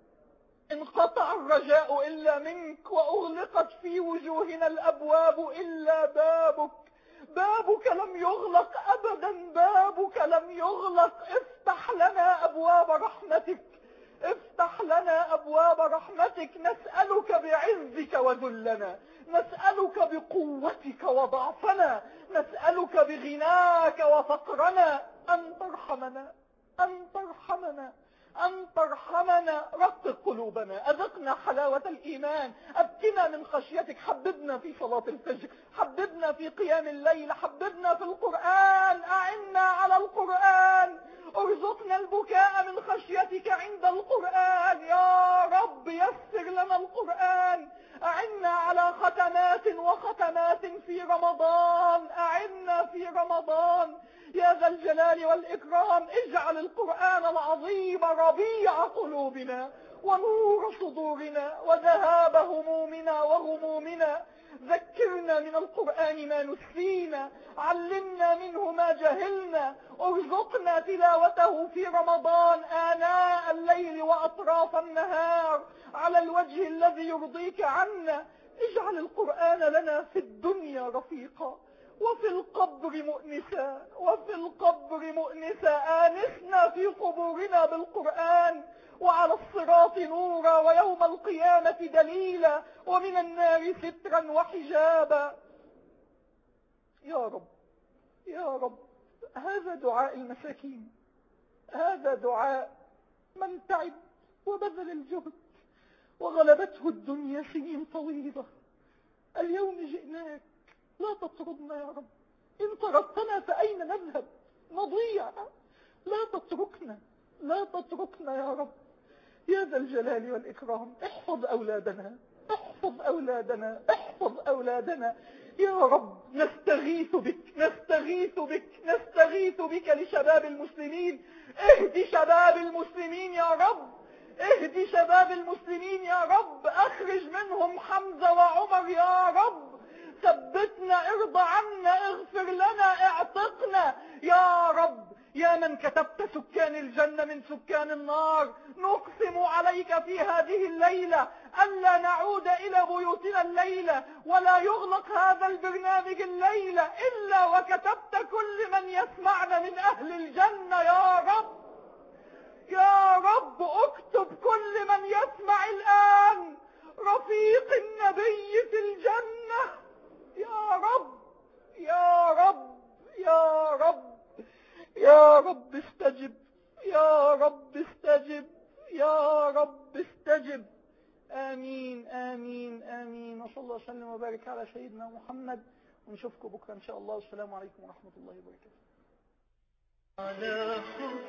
انقطع الرجاء إلا منك وأغلقت في وجوهنا الأبواب إلا بابك بابك لم يغلق أبدا بابك لم يغلق افتح لنا أبواب رحمتك افتح لنا أبواب رحمتك نسألك بعزك وذلنا نسألك بقوتك وضعفنا نسألك بغناك وفقرنا أن ترحمنا أن ترحمنا أن ترحمنا رقق قلوبنا أذقنا حلاوة الإيمان أبكنا من خشيتك حببنا في صلاة الفجر حببنا في قيام الليل حببنا في القرآن أعنا على القرآن ارزقنا البكاء من خشيتك عند القرآن يا رب يسر لنا القرآن أعنا على ختمات وختمات في رمضان أعنا في رمضان يا ذا الجلال والإكرام اجعل القرآن العظيم ربيع قلوبنا ونور صدورنا وذهاب همومنا وغمومنا ذكرنا من القرآن ما نسينا علمنا منه ما جهلنا ارزقنا تلاوته في رمضان آناء الليل وأطراف النهار على الوجه الذي يرضيك عنا اجعل القرآن لنا في الدنيا رفيقا وفي القبر مؤنسا وفي القبر مؤنسا آنسنا في قبورنا بالقرآن وعلى الصراط نورا ويوم القيامة دليلا ومن النار سترا وحجابا يا رب يا رب هذا دعاء المساكين هذا دعاء من تعب وبذل الجهد وغلبته الدنيا سنين طويلة اليوم جئناك لا تطردنا يا رب إن طردتنا فأين نذهب نضيع لا تتركنا لا تتركنا يا رب يا ذا الجلال والإكرام احفظ أولادنا احفظ أولادنا احفظ أولادنا يا رب نستغيث بك نستغيث بك نستغيث بك لشباب المسلمين اهدي شباب المسلمين يا رب اهدي شباب المسلمين يا رب اخرج منهم حمزة وعمر يا رب ثبتنا ارضى عنا اغفر لنا اعتقنا يا رب يا من كتبت سكان الجنة من سكان النار نقسم عليك في هذه الليلة ألا نعود إلى بيوتنا الليلة ولا يغلق هذا البرنامج الليلة إلا وكتبت كل من يسمعنا من أهل الجنة يا رب يا رب اكتب كل من يسمع الآن رفيق النبي في الجنة يا رب يا رب يا رب يا رب استجب يا رب استجب يا رب استجب آمين آمين آمين وصلى الله وسلم وبارك على سيدنا محمد ونشوفكم بكرة إن شاء الله والسلام عليكم ورحمة الله وبركاته على خطى